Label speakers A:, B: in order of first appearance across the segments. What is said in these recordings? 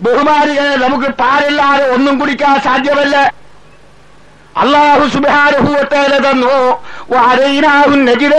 A: ബഹുമാനികളെ നമുക്ക് പാലില്ലാതെ ഒന്നും കുടിക്കാൻ സാധ്യമല്ല അള്ളാഹു സുബാനുഭൂവത്തേല തന്നു വരയിനാഹു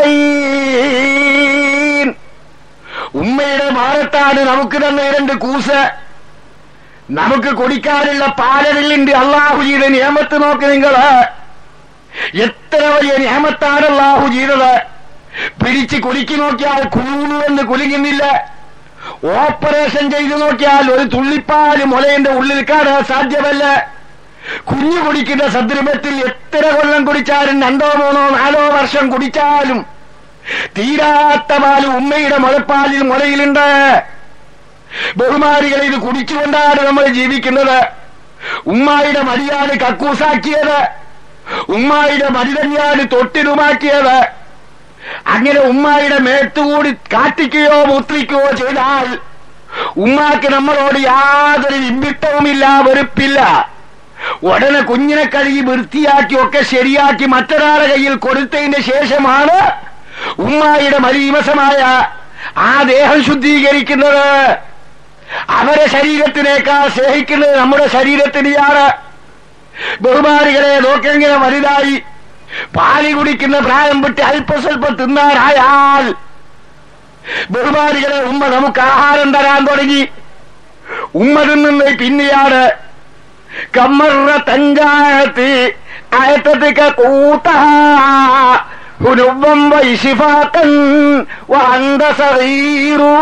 A: നജിരൈൻ ഉമ്മയുടെ മാറത്താണ് നമുക്ക് തന്ന രണ്ട് കൂസ് നമുക്ക് കുടിക്കാനുള്ള പാലവില്ലിന്റെ അള്ളാഹു ചെയ്ത നിയമത്ത് നോക്കി നിങ്ങള് എത്ര വലിയ നിയമത്താണ് അള്ളാഹു ചെയ്തത് പിടിച്ച് കുലുക്കി നോക്കിയാൽ കുലുകുലുവെന്ന് കുലുങ്ങുന്നില്ല ഓപ്പറേഷൻ ചെയ്തു നോക്കിയാൽ ഒരു തുള്ളിപ്പാല് മുലയുടെ ഉള്ളിൽ കാണാൻ സാധ്യമല്ല കുഞ്ഞു കുടിക്കുന്ന സന്ദർഭത്തിൽ എത്ര കൊല്ലം കുടിച്ചാലും രണ്ടോ മൂന്നോ നാലോ വർഷം കുടിച്ചാലും തീരാത്ത പാല് ഉമ്മയുടെ മുലപ്പാലിൽ മുലയിലുണ്ട് ബഹുമാനികളെ ഇത് കുടിച്ചുകൊണ്ടാണ് നമ്മൾ ജീവിക്കുന്നത് ഉമ്മായുടെ മടിയാണ് കക്കൂസാക്കിയത് ഉമ്മായുടെ മടി തന്നെയാണ് തൊട്ടിരുമാക്കിയത് അങ്ങനെ ഉമ്മായുടെ മേത്തുകൂടി കാട്ടിക്കുകയോ മൂത്രിക്കുകയോ ചെയ്താൽ ഉമ്മാക്ക് നമ്മളോട് യാതൊരു ഇമ്പിട്ടവുമില്ല വെറുപ്പില്ല ഉടനെ കുഞ്ഞിനെ കഴുകി വൃത്തിയാക്കി ഒക്കെ ശരിയാക്കി മറ്റൊരാളുടെ കയ്യിൽ കൊടുത്തതിന്റെ ശേഷമാണ് ഉമ്മായുടെ മലീമസമായ ആ ദേഹം ശുദ്ധീകരിക്കുന്നത് അവരെ ശരീരത്തിനേക്കാൾ സ്നേഹിക്കുന്നത് നമ്മുടെ ശരീരത്തിനെയാണ് ബഹുമാനികളെ നോക്കെങ്ങനെ വലുതായി പാല് കുടിക്കുന്ന പ്രായം വിട്ട് അല്പസ്വല്പം തിന്നാറായാൽ ബഹുമാനികളെ ഉമ്മ നമുക്ക് ആഹാരം തരാൻ തുടങ്ങി ഉമ്മ തിന്നുന്ന പിന്നെയാണ് കമ്മറ തഞ്ചായത്ത് അയത്തത്തിക്ക കൂട്ട ഹുനുവം വൈശിഫാക്കൻ വന്ത സറീറൂ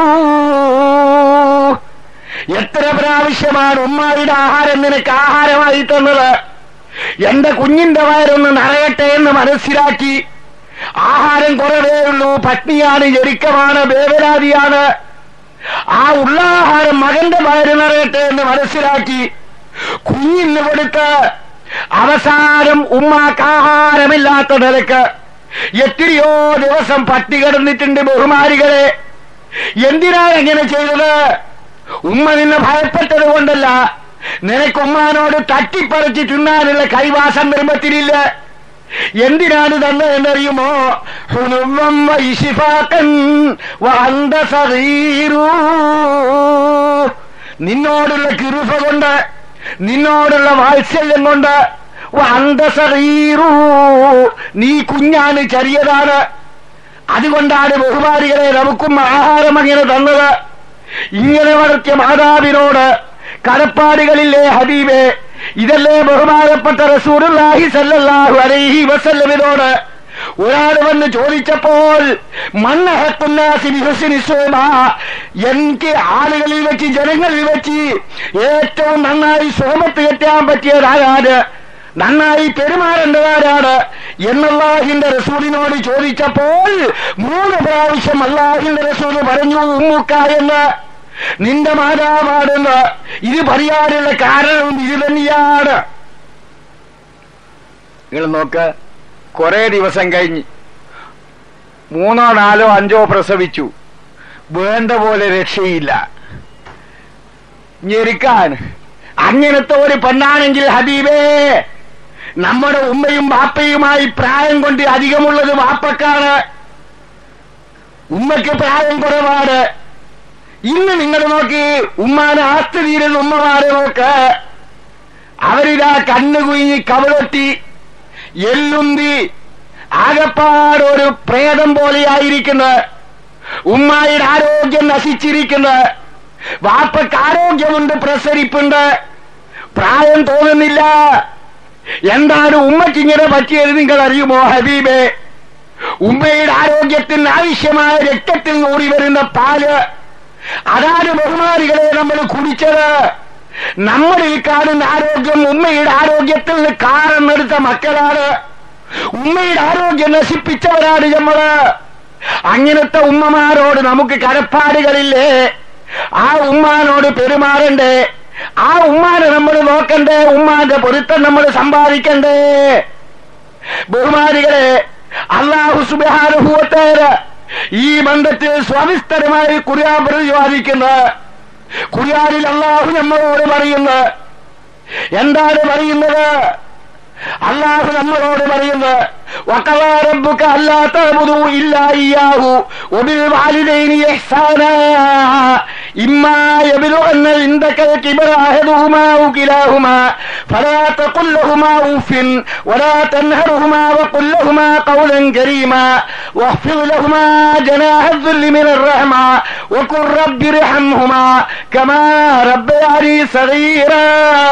A: എത്ര പ്രാവശ്യമാണ് ഉമ്മായുടെ ആഹാരം നിനക്ക് ആഹാരമായി തന്നത് എന്റെ കുഞ്ഞിന്റെ വയറൊന്ന് നിറയട്ടെ എന്ന് മനസ്സിലാക്കി ആഹാരം കുറവേ ഉള്ളൂ പത്നിയാണ് ഞെരുക്കമാണ് വേവലാതിയാണ് ആ ഉള്ള ആഹാരം മകന്റെ വയറ് നിറയട്ടെ എന്ന് മനസ്സിലാക്കി കുഞ്ഞിന് കൊടുത്ത് അവസാനം ഉമ്മാക്ക് ആഹാരമില്ലാത്ത നിലക്ക് എത്രയോ ദിവസം പട്ടി കിടന്നിട്ടുണ്ട് ബഹുമാരികളെ എന്തിനാണ് എങ്ങനെ ചെയ്തത് ഉമ്മ നിന്നെ ഭയപ്പെട്ടത് കൊണ്ടല്ല നിനക്ക് ഉമ്മാനോട് തട്ടിപ്പറിച്ച് തിന്നാനുള്ള കൈവാസം നിർമ്മത്തിലില്ല എന്തിനാണ് തന്നതെന്നറിയുമോ ഹുനുവം വൈശിഫാക്കൻ വന്ത സറീറൂ നിന്നോടുള്ള കിരുഫ കൊണ്ട് നിന്നോടുള്ള വാത്സല്യം കൊണ്ട് വന്ത സറീറൂ നീ കുഞ്ഞാണ് ചെറിയതാണ് അതുകൊണ്ടാണ് ബഹുമാനികളെ നമുക്കും ആഹാരം അങ്ങനെ തന്നത് ഇങ്ങനെ വളർത്തിയ മാതാവിനോട് കടപ്പാടുകളില്ലേ ഹബീബേ ഇതല്ലേ ബഹുമാനപ്പെട്ട റസൂലുള്ളാഹി സല്ലല്ലാഹു അലൈഹി വസല്ലമിനോട് ഒരാൾ വന്ന് ചോദിച്ചപ്പോൾ മണ്ണഹത്തുന്നാസിനിഹുസിനിസ്വമ എനിക്ക് ആളുകളിൽ വെച്ച് ജനങ്ങളിൽ വെച്ച് ഏറ്റവും നന്നായി സോമത്ത് കെട്ടാൻ പറ്റിയതാരാണ് നന്നായി പെരുമാറേണ്ടതാരാണ് എന്നല്ലാഹിന്റെ റസൂലിനോട് ചോദിച്ചപ്പോൾ മൂന്ന് പ്രാവശ്യം അള്ളാഹിന്റെ റസൂല് പറഞ്ഞു ഉമ്മുക്ക എന്ന് നിന്റെ മാതാവാണെന്ന് ഇത് പറയാനുള്ള കാരണം ഇത് തന്നെയാണ് നിങ്ങൾ നോക്ക് കുറെ ദിവസം കഴിഞ്ഞ് മൂന്നോ നാലോ അഞ്ചോ പ്രസവിച്ചു വേണ്ട പോലെ രക്ഷയില്ല ഞെരുക്കാൻ അങ്ങനത്തെ ഒരു പെണ്ണാണെങ്കിൽ ഹബീബേ നമ്മുടെ ഉമ്മയും വാപ്പയുമായി പ്രായം കൊണ്ട് അധികമുള്ളത് വാപ്പക്കാണ് ഉമ്മയ്ക്ക് പ്രായം കുറവാണ് ഇന്ന് നിങ്ങൾ നോക്കി ഉമ്മാനെ ആസ്തി തീരുന്ന ഉമ്മമാരെ നോക്ക് അവരിതാ കണ്ണു കുഞ്ഞി കവളൊട്ടി എല്ലുന്തി ആകപ്പാട് ഒരു പ്രേതം പോലെയായിരിക്കുന്നത് ഉമ്മായുടെ ആരോഗ്യം നശിച്ചിരിക്കുന്നത് വാപ്പക്ക് ആരോഗ്യമുണ്ട് പ്രസരിപ്പുണ്ട് പ്രായം തോന്നുന്നില്ല എന്താണ് ഉമ്മയ്ക്ക് ഇങ്ങനെ പറ്റിയത് നിങ്ങൾ അറിയുമോ ഹബീബെ ഉമ്മയുടെ ആരോഗ്യത്തിന് ആവശ്യമായ രക്തത്തിൽ ഓടി വരുന്ന പാല് അതാണ് ബഹുമാനികളെ നമ്മൾ കുടിച്ചത് നമ്മുടെ ഈ കാണുന്ന ആരോഗ്യം ഉമ്മയുടെ ആരോഗ്യത്തിൽ നിന്ന് കാറെന്നെടുത്ത മക്കളാണ് ഉമ്മയുടെ ആരോഗ്യം നശിപ്പിച്ചവരാണ് നമ്മള് അങ്ങനത്തെ ഉമ്മമാരോട് നമുക്ക് കടപ്പാടുകളില്ലേ ആ ഉമ്മാനോട് പെരുമാറണ്ടേ ആ ഉമ്മാനെ നമ്മൾ നോക്കണ്ടേ ഉമ്മാന്റെ പൊരുത്തം നമ്മൾ സമ്പാദിക്കണ്ടേ ബഹുമാനികളെ അള്ളാഹു സുബാനുഭവത്തേര് ഈ ബന്ധത്തിൽ സ്വാവിസ്തരമായി കുറിയാൻ പ്രതിപാദിക്കുന്നത് കുറിയാനിൽ അള്ളാഹു നമ്മളോട് പറയുന്നത് എന്താണ് പറയുന്നത് അള്ളാഹു നമ്മളോട് പറയുന്നത് വക്കവാറബുക്ക് അല്ലാത്ത ഇല്ലാഹു ഒബിൽ വാലിദൈനി ഇഹ്സാന إما يبلغن عندك الكبر أحدهما أو كلاهما فلا تقل لهما أوف ولا تنهرهما وقل لهما قولا كريما واخفض لهما جناح الذل من الرحمة وقل رب ارحمهما كما ربياني صغيرا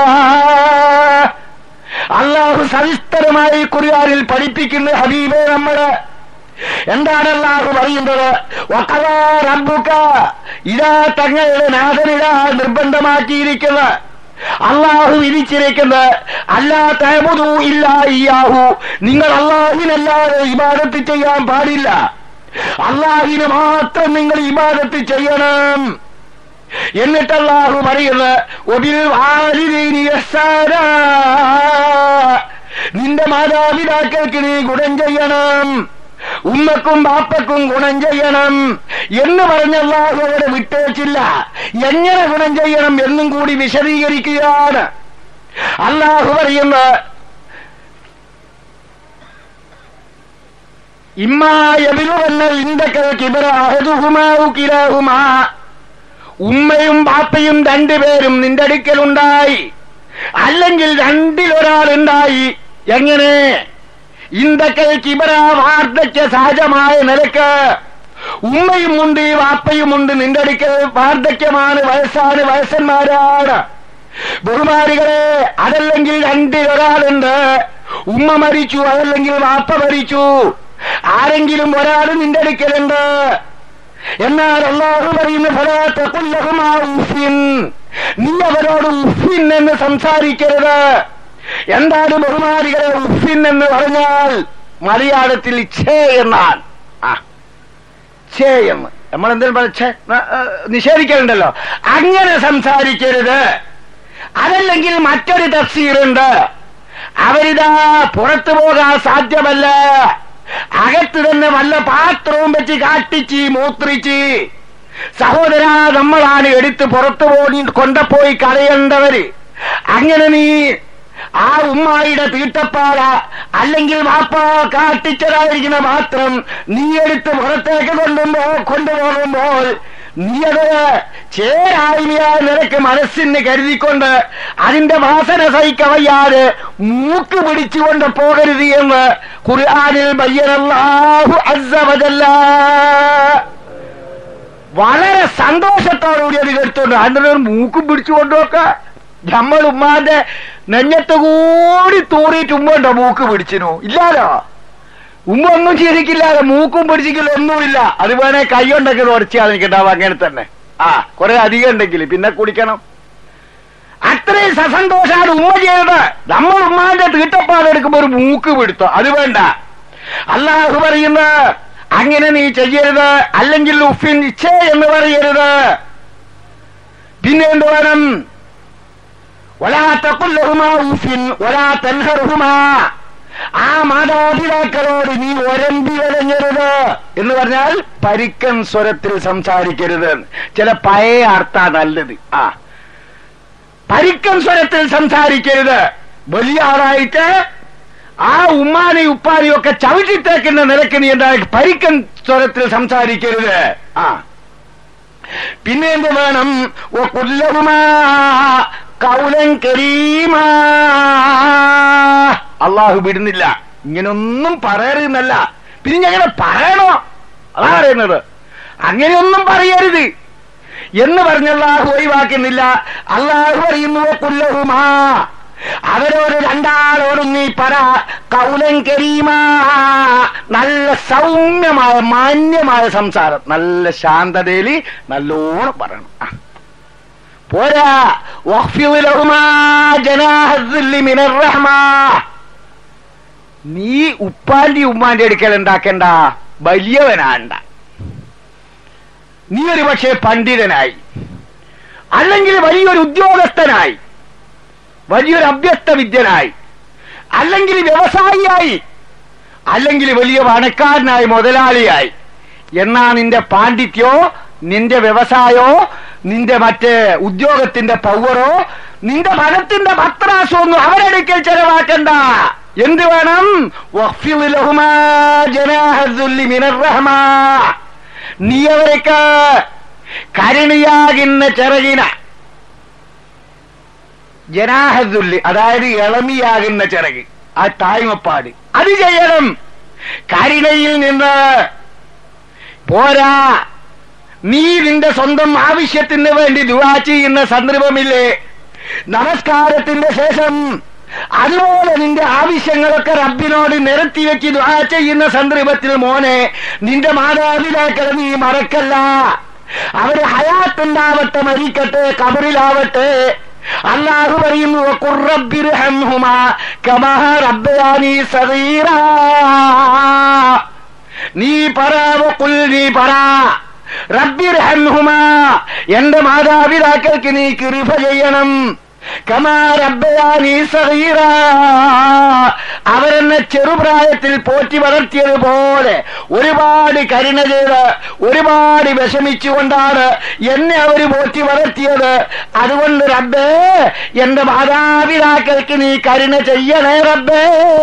A: അള്ളാഹു സവിസ്തരമായി കുറിയാറിൽ പഠിപ്പിക്കുന്ന ഹബീബെ നമ്മള് എന്താണ് അള്ളാഹു പറയുന്നത് വഖദാ റബ്ബുക ഇതാ തങ്ങളുടെ നാഥനിതാ നിർബന്ധമാക്കിയിരിക്കുന്നത് അള്ളാഹു വിധിച്ചിരിക്കുന്നത് അല്ലാ തേമുതു ഇല്ല ഇയാഹു നിങ്ങൾ അള്ളാഹിനല്ലാതെ ഇബാദത്ത് ചെയ്യാൻ പാടില്ല അള്ളാഹിന് മാത്രം നിങ്ങൾ ഇബാദത്ത് ചെയ്യണം എന്നിട്ട് അള്ളാഹു പറയുന്നത് ഒബിൽ വാലിദൈനി യഹ്സാനാ. നിന്റെ മാതാപിതാക്കൾക്ക് നീ ഗുണം ചെയ്യണം ഉമ്മക്കും ബാപ്പക്കും ഗുണം ചെയ്യണം എന്ന് പറഞ്ഞ അള്ളാഹു അവരെ വിട്ടേച്ചില്ല എങ്ങനെ ഗുണം ചെയ്യണം എന്നും കൂടി വിശദീകരിക്കുകയാണ് അള്ളാഹു പറയുന്ന ഇമ്മായബിലുവെന്ന ഇന്ദക്കൽ കിബറ അഹദുഹുമാവു കിലാഹുമാ ഉമ്മയും ബാപ്പയും രണ്ടുപേരും നിന്റെ അടുക്കലുണ്ടായി അല്ലെങ്കിൽ രണ്ടിലൊരാളുണ്ടായി എങ്ങനെ ഇന്ദക്കൽ കിബറ വാർദ്ധക്യ സഹജമായ നിലക്ക് ഉമ്മയും ഉണ്ട് വാപ്പയുമുണ്ട് നിന്റെ അടുക്കൽ വാർദ്ധക്യമാണ് വയസ്സാണ് വയസ്സന്മാരാണ് ബഹുമാരികളെ അതല്ലെങ്കിൽ രണ്ടിലൊരാളുണ്ട് ഉമ്മ മരിച്ചു അതല്ലെങ്കിൽ വാപ്പ മരിച്ചു ആരെങ്കിലും ഒരാൾ നിന്റെ അടുക്കലുണ്ട് എന്നാൽ അള്ളാഹു പറയുന്ന ഫലാത്ത കുല്ലഹുമാ ഉഫിൻ നീ അവരോട് ഉഫിൻ എന്ന് സംസാരിക്കരുത് എന്താണ് ബഹുമാനികളെ ഉഫിൻ എന്ന് പറഞ്ഞാൽ മലയാളത്തിൽ ഛേ എന്നാൽ ആ ഛേ എന്ന് നമ്മൾ എന്തിനും പറ ഛേ ന- ഏ, നിഷേധിക്കലുണ്ടല്ലോ അങ്ങനെ സംസാരിക്കരുത് അതല്ലെങ്കിൽ മറ്റൊരു തഫ്സീറുണ്ട് അവരിതാ പുറത്തു പോകാൻ സാധ്യമല്ല അകത്ത് തന്നെ വല്ല പാത്രവും വെച്ച് കാട്ടിച്ച് മൂത്രിച്ച് സഹോദര നമ്മളാണ് എടുത്ത് പുറത്തു പോയി കൊണ്ടപ്പോയി കളയേണ്ടവര് അങ്ങനെ നീ ആ ഉമ്മായിയുടെ തീട്ടപ്പാട അല്ലെങ്കിൽ വാപ്പ കാട്ടിച്ചതായിരിക്കുന്ന പാത്രം നീ എടുത്ത് പുറത്തേക്ക് കൊണ്ടുപോ കൊണ്ടുപോകുമ്പോൾ നീ അത് ചേരായിയായ നിനക്ക് മനസ്സിന് കരുതിക്കൊണ്ട് അതിന്റെ വാസന സഹിക്കവയ്യാതെ മൂക്ക് പിടിച്ചുകൊണ്ട് പോകരുത് എന്ന് ഖുർആനിൽ ബയ്യനല്ലാഹു അസ്സ വജല്ല വളരെ സന്തോഷത്തോടുകൂടി അത് കേട്ടുകൊണ്ട് അതിന്റെ ഒരു മൂക്കും പിടിച്ചു കൊണ്ടുവക്ക നമ്മൾ ഉമ്മാന്റെ നെഞ്ഞത്ത് കൂടി തൂറിയിട്ട് ഉമ്മണ്ടോ മൂക്ക് പിടിച്ചിനു ഇല്ലാലോ ഉമ്മ ഒന്നും ചെയ്തിക്കില്ലാതെ മൂക്കും പിടിച്ചിക്കില്ല ഒന്നുമില്ല അത് വേണേ കൈയുണ്ടൊക്കെ തുടച്ചാൽ എനിക്കുണ്ടാവും അങ്ങനെ തന്നെ ആ കുറെ അധികം ഉണ്ടെങ്കിൽ പിന്നെ കുടിക്കണം അത്രയും സസന്തോഷാണ് ഉമ്മ ചെയ്തത് നമ്മൾ ഉമ്മാന്റെ തീട്ടപ്പാടെടുക്കുമ്പോ ഒരു മൂക്ക് പിടുത്തോ അത് വേണ്ട അള്ളാഹു പറയുന്ന അങ്ങനെ നീ ചെയ്യരുത് അല്ലെങ്കിൽ ഉഫിൻ ഇച്ഛേ എന്ന് പറയരുത് പിന്നെ എന്ത് വേണം ഒലാ തക്കുല്ലഹുമാ ഉഫിൻ ഒലാ തൻഹറുഹുമാ ആ മാതാപിതാക്കളോട് നീ ഒരമ്പി വലഞ്ഞരുത് എന്ന് പറഞ്ഞാൽ പരിക്കൻ സ്വരത്തിൽ സംസാരിക്കരുത് ചില പഴയ അർത്ഥ നല്ലത് ആ പരിക്കൻ സ്വരത്തിൽ സംസാരിക്കരുത് വലിയ ആളായിട്ട് ആ ഉമ്മാനെയും ഉപ്പാനെയും ഒക്കെ ചവിട്ടിത്തേക്കുന്ന നിലക്ക് നീ എന്താ പരിക്കൻ സ്വരത്തിൽ സംസാരിക്കരുത് ആ പിന്നെ എന്ത് വേണം ഓ കുല്ലഹുമാ കൗലൻ കരീമാ അള്ളാഹു വിടുന്നില്ല ഇങ്ങനൊന്നും പറയരുന്നല്ല പിന്നെ ഞങ്ങനെ പറയണോ അതാ പറയുന്നത് അങ്ങനെയൊന്നും പറയരുത് എന്ന് പറഞ്ഞ അള്ളാഹു ഒഴിവാക്കുന്നില്ല അള്ളാഹു പറയുന്നു കുല്ലഹുമാ അവരോട് രണ്ടാളോടും നീ പറ കൗലൻ കരീമാ നല്ല സൗമ്യമായ മാന്യമായ സംസാരം നല്ല ശാന്തതയിൽ നല്ലോണം പറയണം ആ. പോരാ വഖ്ഫിദ് ലഹുമാ ജനാഹ الذل من الرحمة. നീ ഉപ്പാന്റെ ഉമ്മാന്റെ അടുക്കൽ ഉണ്ടാക്കണ്ട വലിയവനാണ്ട നീ ഒരു പക്ഷേ പണ്ഡിതനായി അല്ലെങ്കിൽ വലിയൊരു ഉദ്യോഗസ്ഥനായി വലിയൊരു അഭ്യസ്ത വിദ്യനായി അല്ലെങ്കിൽ വ്യവസായിയായി അല്ലെങ്കിൽ വലിയ പണക്കാരനായി മുതലാളിയായി എന്നാ നിന്റെ പാണ്ഡിത്യോ നിന്റെ വ്യവസായോ നിന്റെ മറ്റേ ഉദ്യോഗത്തിന്റെ പവറോ നിന്റെ ഫലത്തിന്റെ പത്രാസോ ഒന്നും അവരെടുക്കൽ ചെലവാക്കണ്ട എന്ത് വേണം വഖ്ഫിദ് ലഹുമാ ജനാഹ الذل من الرحمة. നീ അവർക്ക് കരുണിയാകുന്ന ചിറകിന ജനാഹദുല്ല് അതായത് ഇളമിയാകുന്ന ചിറക് ആ തായ്മപ്പാട് അത് ചെയ്യണം കരുണയിൽ നിന്ന് പോരാ നീ നിന്റെ സ്വന്തം ആവശ്യത്തിന് വേണ്ടി ദുവാ ചെയ്യുന്ന സന്ദർഭമില്ലേ നമസ്കാരത്തിന്റെ ശേഷം അതുപോലെ നിന്റെ ആവശ്യങ്ങളൊക്കെ റബ്ബിനോട് നിരത്തി വെച്ച് ദുആ ചെയ്യുന്ന സന്ദർഭത്തിൽ മോനെ നിന്റെ മാതാപിതാക്കളെ നീ മറക്കല്ല അവര് ഹയാത്തുണ്ടാവട്ടെ മരിക്കട്ടെ കബറിലാവട്ടെ അള്ളാഹു പറയുന്നു "വഖുർ കമാ റബ്ബയാനി സഗീറാ നീ പറ വഖുൽ നീ പറ റബ്ബിർഹംഹുമ എന്റെ മാതാപിതാക്കൾക്ക് നീ കൃപ ചെയ്യണം കമാ റബ്ബയാനി സഗീറ അവരെന്നെ ചെറുപ്രായത്തിൽ പോറ്റി വളർത്തിയതുപോലെ ഒരുപാട് കരുണ ചെയ്ത് ഒരുപാട് വിഷമിച്ചുകൊണ്ടാണ് എന്നെ അവർ പോറ്റി വളർത്തിയത് അതുകൊണ്ട് റബ്ബേ എന്റെ മാതാപിതാക്കൾക്ക് നീ കരുണ ചെയ്യണേ റബ്ബേ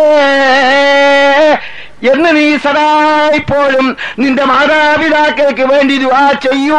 A: എന്ന് നീ സദാ ഇപ്പോഴും നിന്റെ മാതാപിതാക്കൾക്ക് വേണ്ടി ദുആ ചെയ്യൂ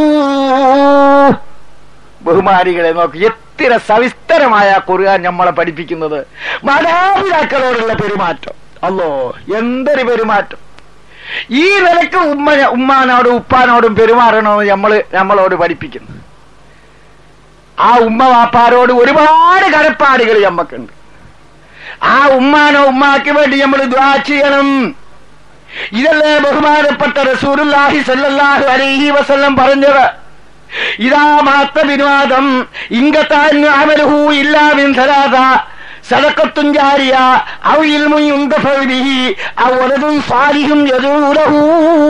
A: ബഹുമാനികളെ നോക്കി എത്ര സവിസ്തരമായ ഖുർആൻ നമ്മളെ പഠിപ്പിക്കുന്നത് മാതാപിതാക്കളോടുള്ള പെരുമാറ്റം അല്ലോ എന്തൊരു പെരുമാറ്റം ഈ നിലക്ക് ഉമ്മ ഉമ്മാനോടും ഉപ്പാനോടും പെരുമാറണമെന്ന് നമ്മള് നമ്മളോട് പഠിപ്പിക്കുന്നു ആ ഉമ്മ വാപ്പാരോട് ഒരുപാട് കടപ്പാടുകൾ നമ്മക്കുണ്ട് ആ ഉമ്മാനോ ഉമ്മാക്ക് വേണ്ടി നമ്മൾ ദ്വാ ചെയ്യണം ഇതല്ലേ ബഹുമാനപ്പെട്ട റസൂലുല്ലാഹി സല്ലല്ലാഹു അലൈഹി വസല്ലം പറഞ്ഞത് ഇതാ മാത്ത വിനോദം ഇങ്കത്താൻ അമലുഹു ഇല്ലാ മിൻ സലാസ സദഖത്തുൻ ജാരിയ ഔ ഇൽമുൻ യുന്തഫഉ ബിഹി ഔ വലദുൻ സാലിഹുൻ യദൂലഹു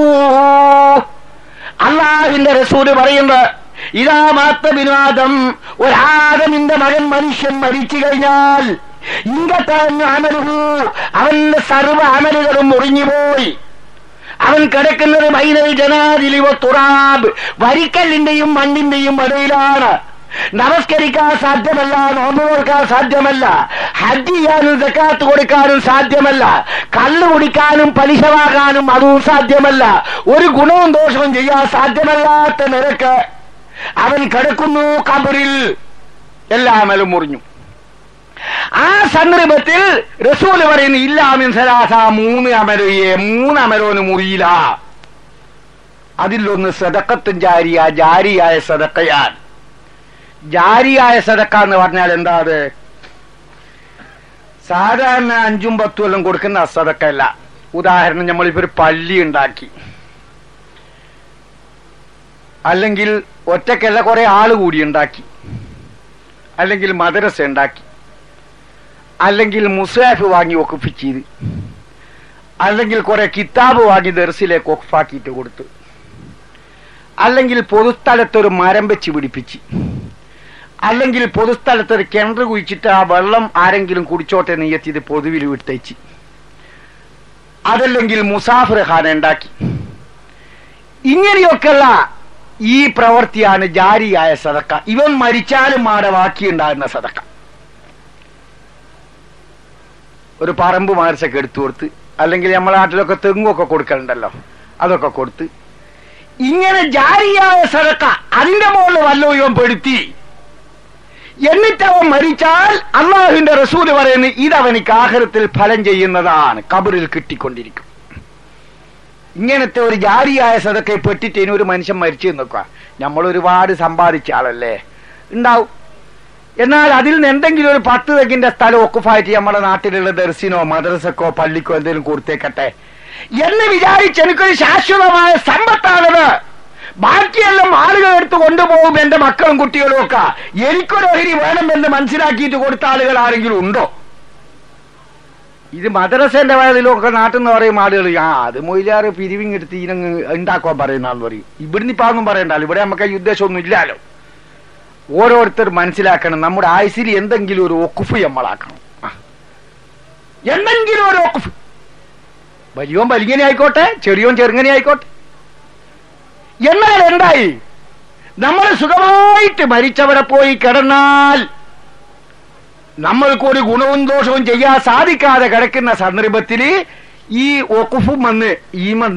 A: അള്ളാഹുവിന്റെ റസൂല് പറയുന്നത് ഇതാ മാത്ത വിനോദം ഒരാദമിന്റെ മകൻ മനുഷ്യൻ മരിച്ചു കഴിഞ്ഞാൽ ഇങ്കത്താൻ അമലുഹു അവന്റെ സർവ്വ അമലുകളും മുറിഞ്ഞുപോയി അവൻ കിടക്കുന്നത് മൈനൽ ജനാദിലിവ തുറാബ് വരിക്കല്ലിന്റെയും മണ്ണിന്റെയും ഇടയിലാണ് നമസ്കരിക്കാൻ സാധ്യമല്ല നോമ്പ് കൊടുക്കാൻ സാധ്യമല്ല ഹജ്ജ് ചെയ്യാനും സക്കാത്ത് കൊടുക്കാനും സാധ്യമല്ല കള്ളു കുടിക്കാനും പലിശ വാങ്ങാനും അതും സാധ്യമല്ല ഒരു ഗുണവും ദോഷവും ചെയ്യാൻ സാധ്യമല്ലാത്ത നിരക്ക് അവൻ കിടക്കുന്നു കബറിൽ എല്ലാ അമലും മുറിഞ്ഞു ആ സന്ദർഭത്തിൽ റസൂല് പറയുന്നു ഇല്ലാമിൻ സലാസ മൂന്ന് അമരയെ മൂന്ന് അമരോന് മുറിയില്ല അതിലൊന്ന് സദക്കത്തും ജാരിയ ജാരിയായ സദക്കയാൻ ജാരിയായ സദക്ക എന്ന് പറഞ്ഞാൽ എന്താ അത് സാധാരണ അഞ്ചും പത്തും എല്ലാം കൊടുക്കുന്ന സദക്കല്ല ഉദാഹരണം നമ്മളിപ്പോ ഒരു പള്ളി ഉണ്ടാക്കി അല്ലെങ്കിൽ ഒറ്റക്കല്ല കുറെ ആള് കൂടി ഉണ്ടാക്കി അല്ലെങ്കിൽ മദ്രസ ഉണ്ടാക്കി അല്ലെങ്കിൽ മുസാഫ് വാങ്ങി ഒക്കുഫിച്ച് ചെയ്ത് അല്ലെങ്കിൽ കുറെ കിതാബ് വാങ്ങി ദർസിലേക്ക് ഒക്കുഫാക്കിയിട്ട് കൊടുത്തു അല്ലെങ്കിൽ പൊതുസ്ഥലത്തൊരു മരം വെച്ച് പിടിപ്പിച്ച് അല്ലെങ്കിൽ പൊതുസ്ഥലത്തൊരു കിണർ കുഴിച്ചിട്ട് ആ വെള്ളം ആരെങ്കിലും കുടിച്ചോട്ടെ നെയ്യത്തിയത് പൊതുവിൽ വിട്ടേച്ച് അതല്ലെങ്കിൽ മുസാഫിർ ഖാന ഉണ്ടാക്കി ഇങ്ങനെയൊക്കെയുള്ള ഈ പ്രവൃത്തിയാണ് ജാരിയായ സദക്ക ഇവൻ മരിച്ചാലും ആടെ ബാക്കിയുണ്ടാകുന്ന സദക്ക ഒരു പറമ്പ് മദർച്ചൊക്കെ എടുത്തു കൊടുത്ത് അല്ലെങ്കിൽ നമ്മളെ നാട്ടിലൊക്കെ തെങ്ങൊക്കെ കൊടുക്കലുണ്ടല്ലോ അതൊക്കെ കൊടുത്ത് ഇങ്ങനെ ജാരിയായ സദക്ക അതിന്റെ മുകളിൽ വല്ലോ ഇവൻ പെടുത്തി എന്നിട്ട് അവൻ മരിച്ചാൽ അള്ളാഹുവിന്റെ റസൂല് പറയുന്നു ഇതവനിക്ക് ആഹാരത്തിൽ ഫലം ചെയ്യുന്നതാണ് കബറിൽ കിട്ടിക്കൊണ്ടിരിക്കും ഇങ്ങനത്തെ ഒരു ജാരിയായ സദക്കെ പെട്ടിട്ട് ഇനി ഒരു മനുഷ്യൻ മരിച്ചു നിൽക്കുക നമ്മൾ ഒരുപാട് സമ്പാദിച്ച ആളല്ലേ ഉണ്ടാവും എന്നാൽ അതിൽ നിന്ന് എന്തെങ്കിലും ഒരു പത്ത് തെക്കിന്റെ സ്ഥലം ഒക്കുഫായിട്ട് നമ്മുടെ നാട്ടിലുള്ള ദർശനോ മദ്രസക്കോ പള്ളിക്കോ എന്തെങ്കിലും കൊടുത്തേക്കട്ടെ എന്ന് വിചാരിച്ച് എനിക്കൊരു ശാശ്വതമായ സമ്പത്താണത് ബാക്കിയെല്ലാം ആളുകൾ എടുത്ത് കൊണ്ടുപോകും എന്റെ മക്കളും കുട്ടികളും ഒക്കെ എനിക്കൊരു ഓഹരി വേണമെന്ന് മനസ്സിലാക്കിയിട്ട് കൊടുത്ത ആളുകൾ ആരെങ്കിലും ഉണ്ടോ ഇത് മദ്രസന്റെ വയതിലൊക്കെ നാട്ടിൽ നിന്ന് പറയും ആളുകൾ ആ അത് മൊയിലാറ് പിരിവിങ്ങെടുത്ത് ഇതിനങ്ങ് ഉണ്ടാക്കാൻ പറയുന്നാന്ന് പറയും ഇവിടുന്ന് ഇപ്പൊ അതൊന്നും പറയണ്ടല്ലോ ഇവിടെ നമുക്ക് ഈ ഉദ്ദേശമൊന്നും ഇല്ലല്ലോ ഓരോരുത്തർ മനസ്സിലാക്കണം നമ്മുടെ ആയുസിൽ എന്തെങ്കിലും ഒരു ഒക്കുഫ് നമ്മളാക്കണം ആ. എന്തെങ്കിലും ഒരു ഒക്കുഫ് വലിയോൻ വലിങ്ങനെ ആയിക്കോട്ടെ ചെറിയോൻ ചെറുങ്ങനെ ആയിക്കോട്ടെ എന്നാൽ എന്തായി നമ്മൾ സുഖമായിട്ട് മരിച്ചവിടെ പോയി കിടന്നാൽ നമ്മൾക്ക് ഒരു ഗുണവും ദോഷവും ചെയ്യാൻ സാധിക്കാതെ കിടക്കുന്ന സന്ദർഭത്തിൽ ഈ ഒക്കുഫും വന്ന് ഈ വന്ന്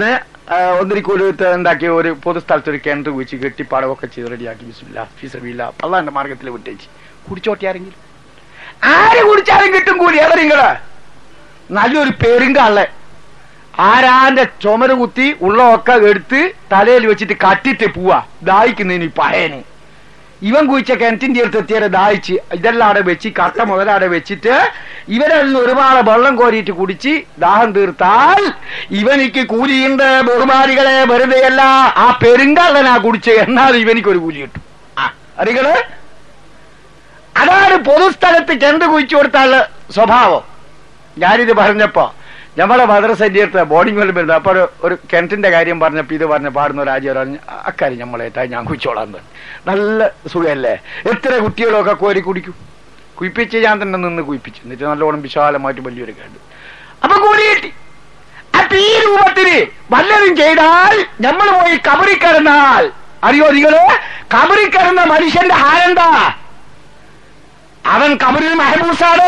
A: ഒന്നിരിക്കൂല് എന്താക്കി ഒരു പൊതുസ്ഥലത്ത് ഒരു കിണർ കുഴിച്ച് കെട്ടി പടവൊക്കെ ചെയ്ത് റെഡിയാക്കി ബിസ്മില്ല ഫീസബില്ല അള്ളാന്റെ മാർഗത്തിൽ വിട്ടേച്ച് കുടിച്ചോട്ടി ആരെങ്കിലും ആര് കുടിച്ചാലും കിട്ടും കൂലി ഏതാ നിങ്ങള് നല്ലൊരു പെരുങ്കാളെ ആരാന്റെ ചുമര് കുത്തി ഉള്ളതൊക്കെ എടുത്ത് തലയിൽ വെച്ചിട്ട് കട്ടിട്ട് പോവാ ദാഹിക്കുന്നതിന് ഈ പയന് ഇവൻ കുഴിച്ച കിണറ്റിന്റെ അടുത്ത് എത്തിയാൽ ദാഹിച്ച് ഇതെല്ലാം അവിടെ വെച്ച് കട്ട മുതലാടെ വെച്ചിട്ട് ഇവരിൽ നിന്ന് ഒരുപാട് വെള്ളം കോരിയിട്ട് കുടിച്ച് ദാഹം തീർത്താൽ ഇവനിക്ക് കൂലിയുണ്ട് ബഹുമാനികളെ വെറുതെയല്ല ആ പെരുങ്കള്ളനാ കുടിച്ച് എന്നാൽ ഇവനിക്ക് ഒരു കൂലി കിട്ടും ആ അറികള് അതാണ് പൊതുസ്ഥലത്ത് ചെണ്ട് കുഴിച്ചു കൊടുത്താലുള്ള സ്വഭാവം ഞാനിത് പറഞ്ഞപ്പോ നമ്മളെ മദ്രസന്റെ അടുത്ത് ബോർഡിംഗ് വെള്ളം വരുന്നത് അപ്പൊ ഒരു- ഒരു കിണറ്റിന്റെ കാര്യം പറഞ്ഞപ്പോ ഇത് പറഞ്ഞ പാടുന്ന ഒരു ആചാരം പറഞ്ഞു അക്കാര്യം നമ്മളേറ്റാ ഞാൻ കുഴിച്ചോളാം എന്ന് പറഞ്ഞു. നല്ല സുഖമല്ലേ എത്ര കുട്ടികളൊക്കെ കോരി കുടിക്കും കുയിപ്പിച്ച് ഞാൻ തന്നെ നിന്ന് കുയിപ്പിച്ചു എന്നിട്ട് നല്ലോണം വിശാലമായിട്ട് വലിയൊരു കേട്ടു അപ്പൊ കൂലി കിട്ടി അപ്പൊ ഈ രൂപത്തിന് വല്ലതും ചെയ്താൽ നമ്മൾ പോയി കബറി കിടന്നാൽ അറിയോ നിങ്ങള് കബറി കിടന്ന മനുഷ്യന്റെ ഹാരെന്താ അവൻ കബറിൽ മെഹബൂസാണ്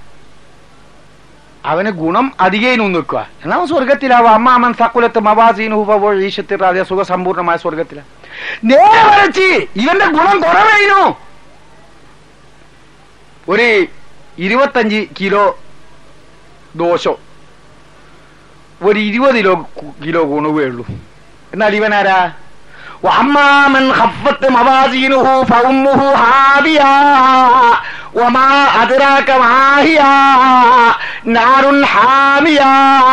A: അവന് ഗുണം അധികേനും നിൽക്കുക എന്നാ അവൻ സ്വർഗത്തിലാവും അമ്മ അവൻ സക്കുലത്ത് മവാസീനുഭവോ ഈശത്തിൽ അതേ സുഖസമ്പൂർണമായ സ്വർഗത്തില നേരെ വരച്ച് ഇവന്റെ ഗുണം കുറവേനു ഒരു ഇരുപത്തഞ്ച് കിലോ ദോശോ ഒരു ഇരുപത് കിലോ കിലോ ഗുണവേ ഉള്ളൂ എന്നാൽ ഇവനാരാ وأما من خفت موازينه فأمه هاوية وما أدراك ما هي نار حامية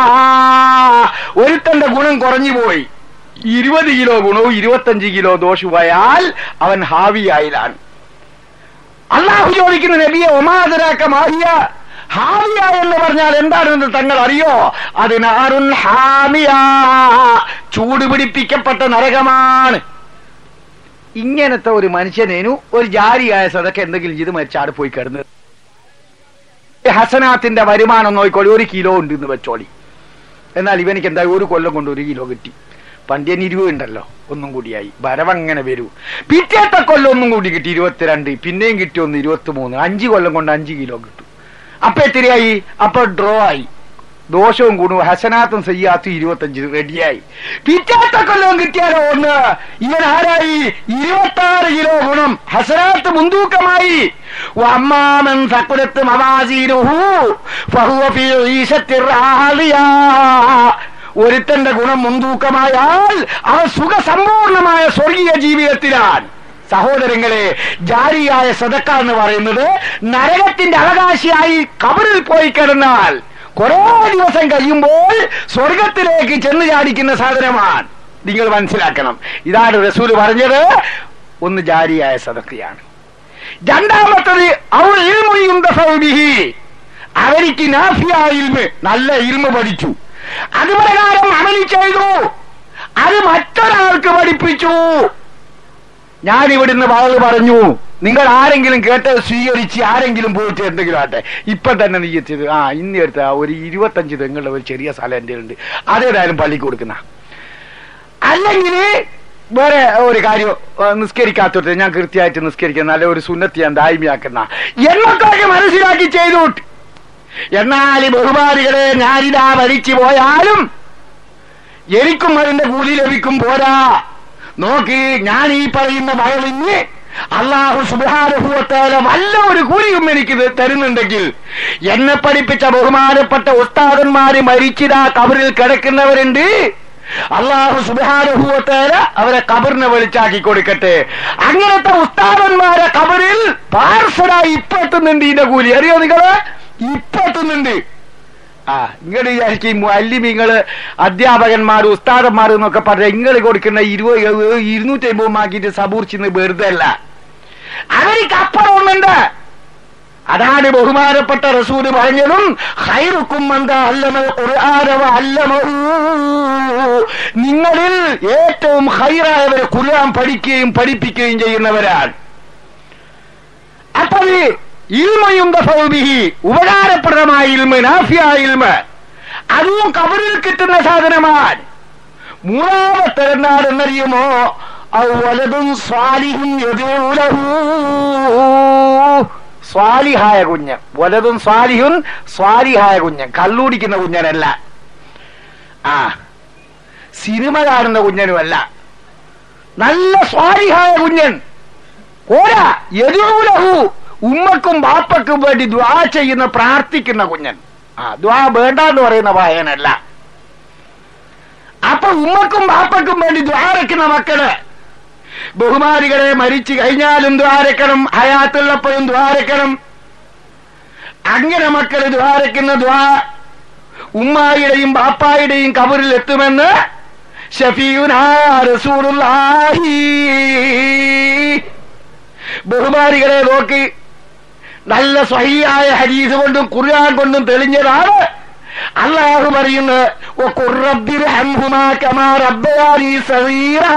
A: ഒരുത്തന്റെ ഗുണം കുറഞ്ഞു പോയി ഇരുപത് കിലോ ഗുണവും ഇരുപത്തഞ്ച് കിലോ ദോഷുപോയാൽ അവൻ ഹാവിയായിലാണ് അള്ളാഹു ചോദിക്കുന്ന നബിയെ ഒമാതരാക്ക മാഹിയ ഹാമിയ എന്ന് പറഞ്ഞാൽ എന്താണെന്ന് തങ്ങൾ അറിയോ അതിനാറുൻ ഹാമിയ ചൂട് പിടിപ്പിക്കപ്പെട്ട നരകമാണ് ഇങ്ങനത്തെ ഒരു മനുഷ്യനേനു ഒരു ജാരിയായ സതൊക്കെ എന്തെങ്കിലും ഇത് മരിച്ചാട് പോയി കിടന്നത് ഹസനാത്തിന്റെ വരുമാനം നോക്കിക്കോളി ഒരു കിലോ ഉണ്ട് എന്ന് വെച്ചോളി എന്നാൽ ഇവനിക്ക് എന്താ ഒരു കൊല്ലം കൊണ്ട് ഒരു കിലോ കിട്ടി പണ്ടിയൻ ഇരുപത് ഉണ്ടല്ലോ ഒന്നും കൂടിയായി വരവങ്ങനെ വരൂ പിറ്റേത്തെ കൊല്ലം ഒന്നും കൂടി കിട്ടി ഇരുപത്തിരണ്ട് പിന്നെയും കിട്ടി ഒന്ന് ഇരുപത്തി മൂന്ന് അഞ്ച് കൊല്ലം കൊണ്ട് അഞ്ച് കിലോ കിട്ടും അപ്പൊ എത്രയായി അപ്പൊ ഡ്രോ ആയി ദോഷവും ഗുണവും ഹസനാത്തും സയ്യാത്തും ഇരുപത്തഞ്ച് റെഡിയായി പിറ്റേത്തെ കൊല്ലവും കിട്ടിയാലോ ഒന്ന് ഇവൻ ആരായി ഇരുപത്തി ആറ് കിലോ ഗുണം ഹസനാത്ത് മുൻതൂക്കമായി വമ്മാമൻ സക്കുലത്ത് മവാസീനുഹു ഫഹുവ ഫീ ഈശത്തിർ റാളിയാ ഒരുത്തന്റെ ഗുണം മുൻതൂക്കമായാൽ അവൻ സുഖസമ്പൂർണമായ സ്വർഗീയ ജീവിതത്തിലാണ് സഹോദരങ്ങളെ ജാരിയായ സദക്ക എന്ന് പറയുന്നത് നരകത്തിന്റെ അവകാശിയായി കബറിൽ പോയി കിടന്നാൽ കുറെ ദിവസം കഴിയുമ്പോൾ സ്വർഗത്തിലേക്ക് ചെന്ന് ചാടിക്കുന്ന സാധനമാണ് നിങ്ങൾ മനസ്സിലാക്കണം ഇതാണ് റസൂൽ പറഞ്ഞത് ഒന്ന് ജാരിയായ സദക്കയാണ് രണ്ടാമത്തത് അവൾ ഇൽമുയുണ്ട സൗബിഹി അവനിക്ക് നാഫിയ ഇൽമ് നല്ല ഇൽമ പഠിച്ചു അത് പ്രകാരം അമലി ചെയ്തു അത് മറ്റൊരാൾക്ക് പഠിപ്പിച്ചു ഞാൻ ഇവിടുന്ന് വാള് പറഞ്ഞു നിങ്ങൾ ആരെങ്കിലും കേട്ടത് സ്വീകരിച്ച് ആരെങ്കിലും പോയിട്ട് എന്തെങ്കിലും ആട്ടെ ഇപ്പൊ തന്നെ നീ എത്തിയത് ആ ഇന്ന് എടുത്ത ആ ഒരു ഇരുപത്തഞ്ച് തെങ്ങുള്ള ഒരു ചെറിയ സ്ഥലം എന്റെ ഉണ്ട് അതേതായാലും പള്ളിക്ക് കൊടുക്കുന്ന അല്ലെങ്കിൽ വേറെ ഒരു കാര്യം ആ, നിസ്കരിക്കാത്തത് ഞാൻ കൃത്യമായിട്ട് നിസ്കരിക്കുന്ന നല്ല ഒരു സുന്നത്തി ഞാൻ ദായ്മയാക്കുന്ന എന്നൊക്കെ മനസ്സിലാക്കി ചെയ്തു എന്നാൽ ഈ ബഹുമാനികളെ ഞാനിതാ മരിച്ചു പോയാലും എനിക്കും അതിന്റെ കൂലി ലഭിക്കും പോരാ നോക്കി ഞാൻ ഈ പറയുന്ന വയലിന് അള്ളാഹു സുബാനുഭവത്തേല വല്ല ഒരു കൂലിയും എനിക്ക് ഇത് തരുന്നുണ്ടെങ്കിൽ എന്നെ പഠിപ്പിച്ച ബഹുമാനപ്പെട്ട ഉസ്താദന്മാര് മരിച്ചിതാ കബറിൽ കിടക്കുന്നവരുണ്ട് അള്ളാഹു സുബാനുഭവത്തേല അവരെ കബറിനെ വെളിച്ചാക്കി കൊടുക്കട്ടെ അങ്ങനത്തെ ഉസ്താദന്മാരെ കബറിൽ പാർസലായി ഇപ്പൊ എത്തുന്നുണ്ട് ഇതിന്റെ കൂലി അറിയോ നിങ്ങള് ഇപ്പൊ എത്തുന്നുണ്ട് ആ നിങ്ങൾ വിചാരിക്കും അല്ലിമിങ്ങള് അധ്യാപകന്മാർ ഉസ്താദന്മാർ എന്നൊക്കെ പറഞ്ഞ നിങ്ങൾ കൊടുക്കുന്ന ഇരുപത് ഇരുന്നൂറ്റി അമ്പത് മാക്കിയിട്ട് സബൂർച്ചിന്ന് വെറുതെ അല്ല അവർക്ക് അപ്പുറം ഒന്നുണ്ട് അതാണ് ബഹുമാനപ്പെട്ട റസൂല് പറഞ്ഞതും ഹൈറുക്കും എന്താ അല്ലമ ഖുർആനവ അല്ലമഹൂ നിങ്ങളിൽ ഏറ്റവും ഹൈറായവർ ഖുർആൻ പഠിക്കുകയും പഠിപ്പിക്കുകയും ചെയ്യുന്നവരാണ് അപ്പൊ അത് ഇൽമയുണ്ട സൗബിഹി ഉപകാരപ്രദമായ ഇൽമ നാഫിയ ഇൽമ അതും കബറിൽ കിട്ടുന്ന സാധനമാണ് മൂന്നാമത്തെ എന്നാണെന്നറിയുമോ ഔ വലതും സ്വാലിഹും യദൂലഹു സ്വാലിഹായ കുഞ്ഞ് വലതും സ്വാലിഹുൻ സ്വാലിഹായ കുഞ്ഞ് കള്ളുടിക്കുന്ന കുഞ്ഞനല്ല ആ സിനിമ കാണുന്ന കുഞ്ഞനുമല്ല നല്ല സ്വാരിഹായ കുഞ്ഞൻ പോരാ യദൂലഹു ഉമ്മക്കും ബാപ്പക്കും വേണ്ടി ദ്വാ ചെയ്യുന്ന പ്രാർത്ഥിക്കുന്ന കുഞ്ഞൻ ആ ദ്വാ വേണ്ടെന്ന് പറയുന്ന വായനല്ല അപ്പൊ ഉമ്മക്കും ബാപ്പക്കും വേണ്ടി ദ്വാരക്കുന്ന മക്കള് ബഹുമാനികളെ മരിച്ചു കഴിഞ്ഞാലും ദ്വാരക്കണം ഹയാത്തുള്ളപ്പോഴും ദ്വാരക്കണം അങ്ങനെ മക്കൾ ദ്വാരക്കുന്ന ദ്വാ ഉമ്മായുടെയും ബാപ്പായുടെയും കബറിൽ എത്തുമെന്ന് ഷഫീഉനാ റസൂലുള്ളാഹി ബഹുമാനികളെ നോക്കി നല്ല സ്വഹിയായ ഹരീസ് കൊണ്ടും ഖുർആൻ കൊണ്ടും തെളിഞ്ഞതാണ് അള്ളാഹു പറയുന്നത് "വ ഖുർ റബ്ബി റഹ്മുമാ കമാ റബ്ബയാനി സഗീറാ."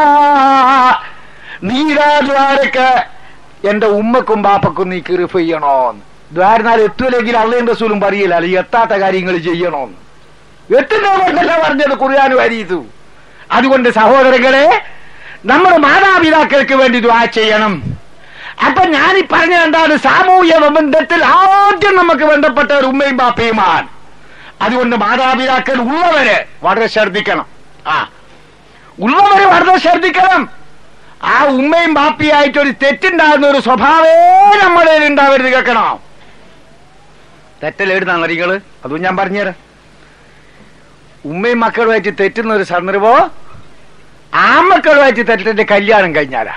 A: നീരാ ദ്വാരക്ക് എന്റെ ഉമ്മക്കും ബാപ്പക്കും നീ കിറിഫ് ചെയ്യണോന്ന് ദ്വാരനാൽ എത്തൂലെങ്കിൽ അള്ളയും റസൂലും പറയില്ല അല്ലെ എത്താത്ത കാര്യങ്ങൾ ചെയ്യണോന്ന് എത്തുന്നവർക്കല്ല പറഞ്ഞത് ഖുർആാനും ഹരീസും അതുകൊണ്ട് സഹോദരങ്ങളെ നമ്മുടെ മാതാപിതാക്കൾക്ക് വേണ്ടി ദ്വാ ചെയ്യണം അപ്പൊ ഞാൻ ഈ പറഞ്ഞ എന്താണ് സാമൂഹ്യ ബന്ധത്തിൽ ആദ്യം നമുക്ക് ബന്ധപ്പെട്ടവർ ഉമ്മയും ബാപ്പയുമാണ് അതുകൊണ്ട് മാതാപിതാക്കൾ ഉള്ളവര് വളരെ ശ്രദ്ധിക്കണം ആ ഉള്ളവര് വളരെ ശ്രദ്ധിക്കണം ആ ഉമ്മയും ബാപ്പിയായിട്ട് ഒരു തെറ്റുണ്ടാകുന്ന ഒരു സ്വഭാവേ നമ്മുടെ ഉണ്ടാവരുത് കേൾക്കണം തെറ്റലെഴുതാൻ നിങ്ങള് അതും ഞാൻ പറഞ്ഞുതരാം ഉമ്മയും മക്കളുമായിട്ട് തെറ്റുന്ന ഒരു സന്ദർഭം ആമക്കളുമായിട്ട് തെറ്റിന്റെ കല്യാണം കഴിഞ്ഞാലാ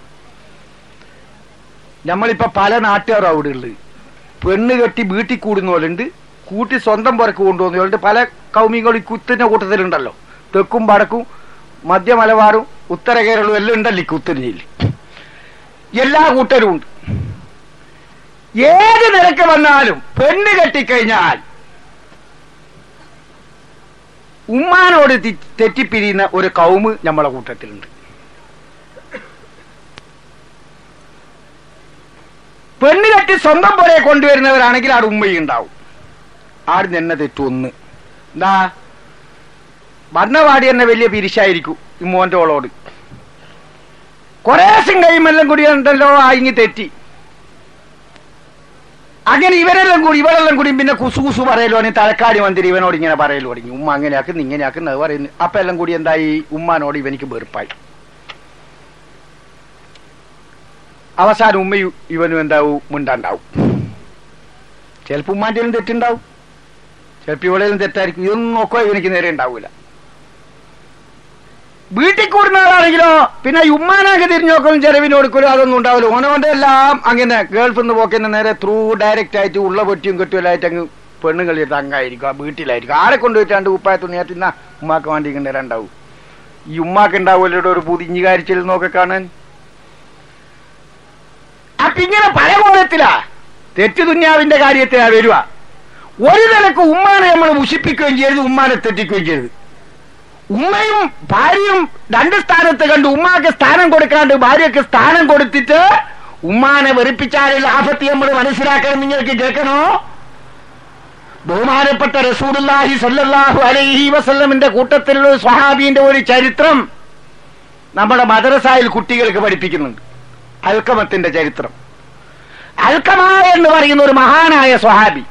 A: നമ്മളിപ്പോ പല നാട്ടുകാരും അവിടെ ഉള്ളത് പെണ്ണ് കെട്ടി വീട്ടിൽ കൂടുന്നവരുണ്ട് കൂട്ടി സ്വന്തം പുറക്ക് കൊണ്ടുപോകുന്നവരുണ്ട് പല കൗമികളും ഈ കുത്തിന്റെ കൂട്ടത്തിലുണ്ടല്ലോ തെക്കും വടക്കും മധ്യ മലബാറും ഉത്തര കേരളവും എല്ലാം ഉണ്ടല്ലോ ഈ കുത്തിനിയിൽ എല്ലാ കൂട്ടരും ഉണ്ട് ഏത് നിരക്ക് വന്നാലും പെണ്ണ് കെട്ടിക്കഴിഞ്ഞാൽ ഉമ്മാനോട് തി- തെറ്റിപ്പിരിയുന്ന ഒരു കൗമ് നമ്മളെ കൂട്ടത്തിലുണ്ട് പെണ്ണ് കെട്ടി സ്വന്തം പോലെ കൊണ്ടുവരുന്നവരാണെങ്കിൽ ആടെ ഉമ്മയും ഉണ്ടാവും ആട് തന്നെ തെറ്റൊന്ന് എന്താ വന്നവാടി തന്നെ വലിയ പിരിശായിരിക്കും ഈ മോന്റെ ഓളോട് കൊറേ സിംഗയുമെല്ലാം കൂടി ഉണ്ടല്ലോ ആ ഇങ്ങി തെറ്റി അങ്ങനെ ഇവരെല്ലാം കൂടി ഇവരെല്ലാം കൂടി പിന്നെ കുസു കുസു പറയലോ അല്ലെങ്കിൽ തലക്കാടി മന്ത്രി ഇവനോട് ഇങ്ങനെ പറയലോ തുടങ്ങി ഉമ്മ അങ്ങനെയാക്കുന്നു ഇങ്ങനെയാക്കുന്നത് പറയുന്നു അപ്പൊ എല്ലാം കൂടി എന്തായി ഉമ്മാനോട് ഇവനിക്ക് വെറുപ്പായി അവസാനം ഉമ്മയും ഇവനും എന്താവും മുണ്ടാണ്ടാവും ചിലപ്പോ ഉമ്മാന്റെ തെറ്റുണ്ടാവും ചിലപ്പോ ഇവളേലും തെറ്റായിരിക്കും ഇതൊന്നും നോക്കോ ഇവനിക്ക് നേരെ ഉണ്ടാവൂല വീട്ടിൽ കൂടുന്ന ആളാണെങ്കിലോ പിന്നെ ഈ ഉമ്മാനാകെ തിരിഞ്ഞു നോക്കലും ചെലവിന് കൊടുക്കലും അതൊന്നും ഉണ്ടാവില്ല ഓനോന്റെ എല്ലാം അങ്ങനെ ഗൾഫിൽ നിന്ന് പോക്കുന്ന നേരെ ത്രൂ ഡയറക്റ്റ് ആയിട്ട് ഉള്ള പൊറ്റിയും കെട്ടുമല്ലായിട്ട് അങ്ങ് പെണ്ണുങ്ങളിട്ട് അങ്ങായിരിക്കും ആ വീട്ടിലായിരിക്കും ആരെ കൊണ്ടുപോയിട്ടാണ്ട് ഉപ്പായ തുണിയാത്തി എന്നാ ഉമ്മാക്ക് വേണ്ടി നേരം ഉണ്ടാവും ഈ ഉമ്മാക്ക് ഉണ്ടാവുമല്ലോ ഒരു പുതിഞ്ഞു കാരിച്ചിൽ നോക്കെ കാണാൻ അപ്പൊ ഇങ്ങനെ പല കോലത്തിലാ തെറ്റ് തുന്യാവിന്റെ കാര്യത്തിലാ വരുക ഒരു നിലക്ക് ഉമ്മാനെ നമ്മൾ മുഷിപ്പിക്കുകയും ചെയ്ത് ഉമ്മാനെ തെറ്റിക്കുകയും ചെയ്ത് ഉമ്മയും ഭാര്യയും രണ്ട് സ്ഥാനത്ത് കണ്ട് ഉമ്മാക്ക് സ്ഥാനം കൊടുക്കാണ്ട് ഭാര്യക്ക് സ്ഥാനം കൊടുത്തിട്ട് ഉമ്മാനെ വെറുപ്പിച്ചാലുള്ള ആപത്തി നമ്മൾ മനസ്സിലാക്കണം നിങ്ങൾക്ക് കേൾക്കണോ ബഹുമാനപ്പെട്ട റസൂലുള്ളാഹി സല്ലല്ലാഹു അലൈഹി വസല്ലമിന്റെ കൂട്ടത്തിലുള്ള ഒരു സ്വഹാബീന്റെ ഒരു ചരിത്രം നമ്മുടെ മദ്രസായിൽ കുട്ടികൾക്ക് പഠിപ്പിക്കുന്നുണ്ട് അൽക്കമത്തിന്റെ ചരിത്രം അൽക്കമ എന്ന് പറയുന്ന ഒരു മഹാനായ സ്വഹാബി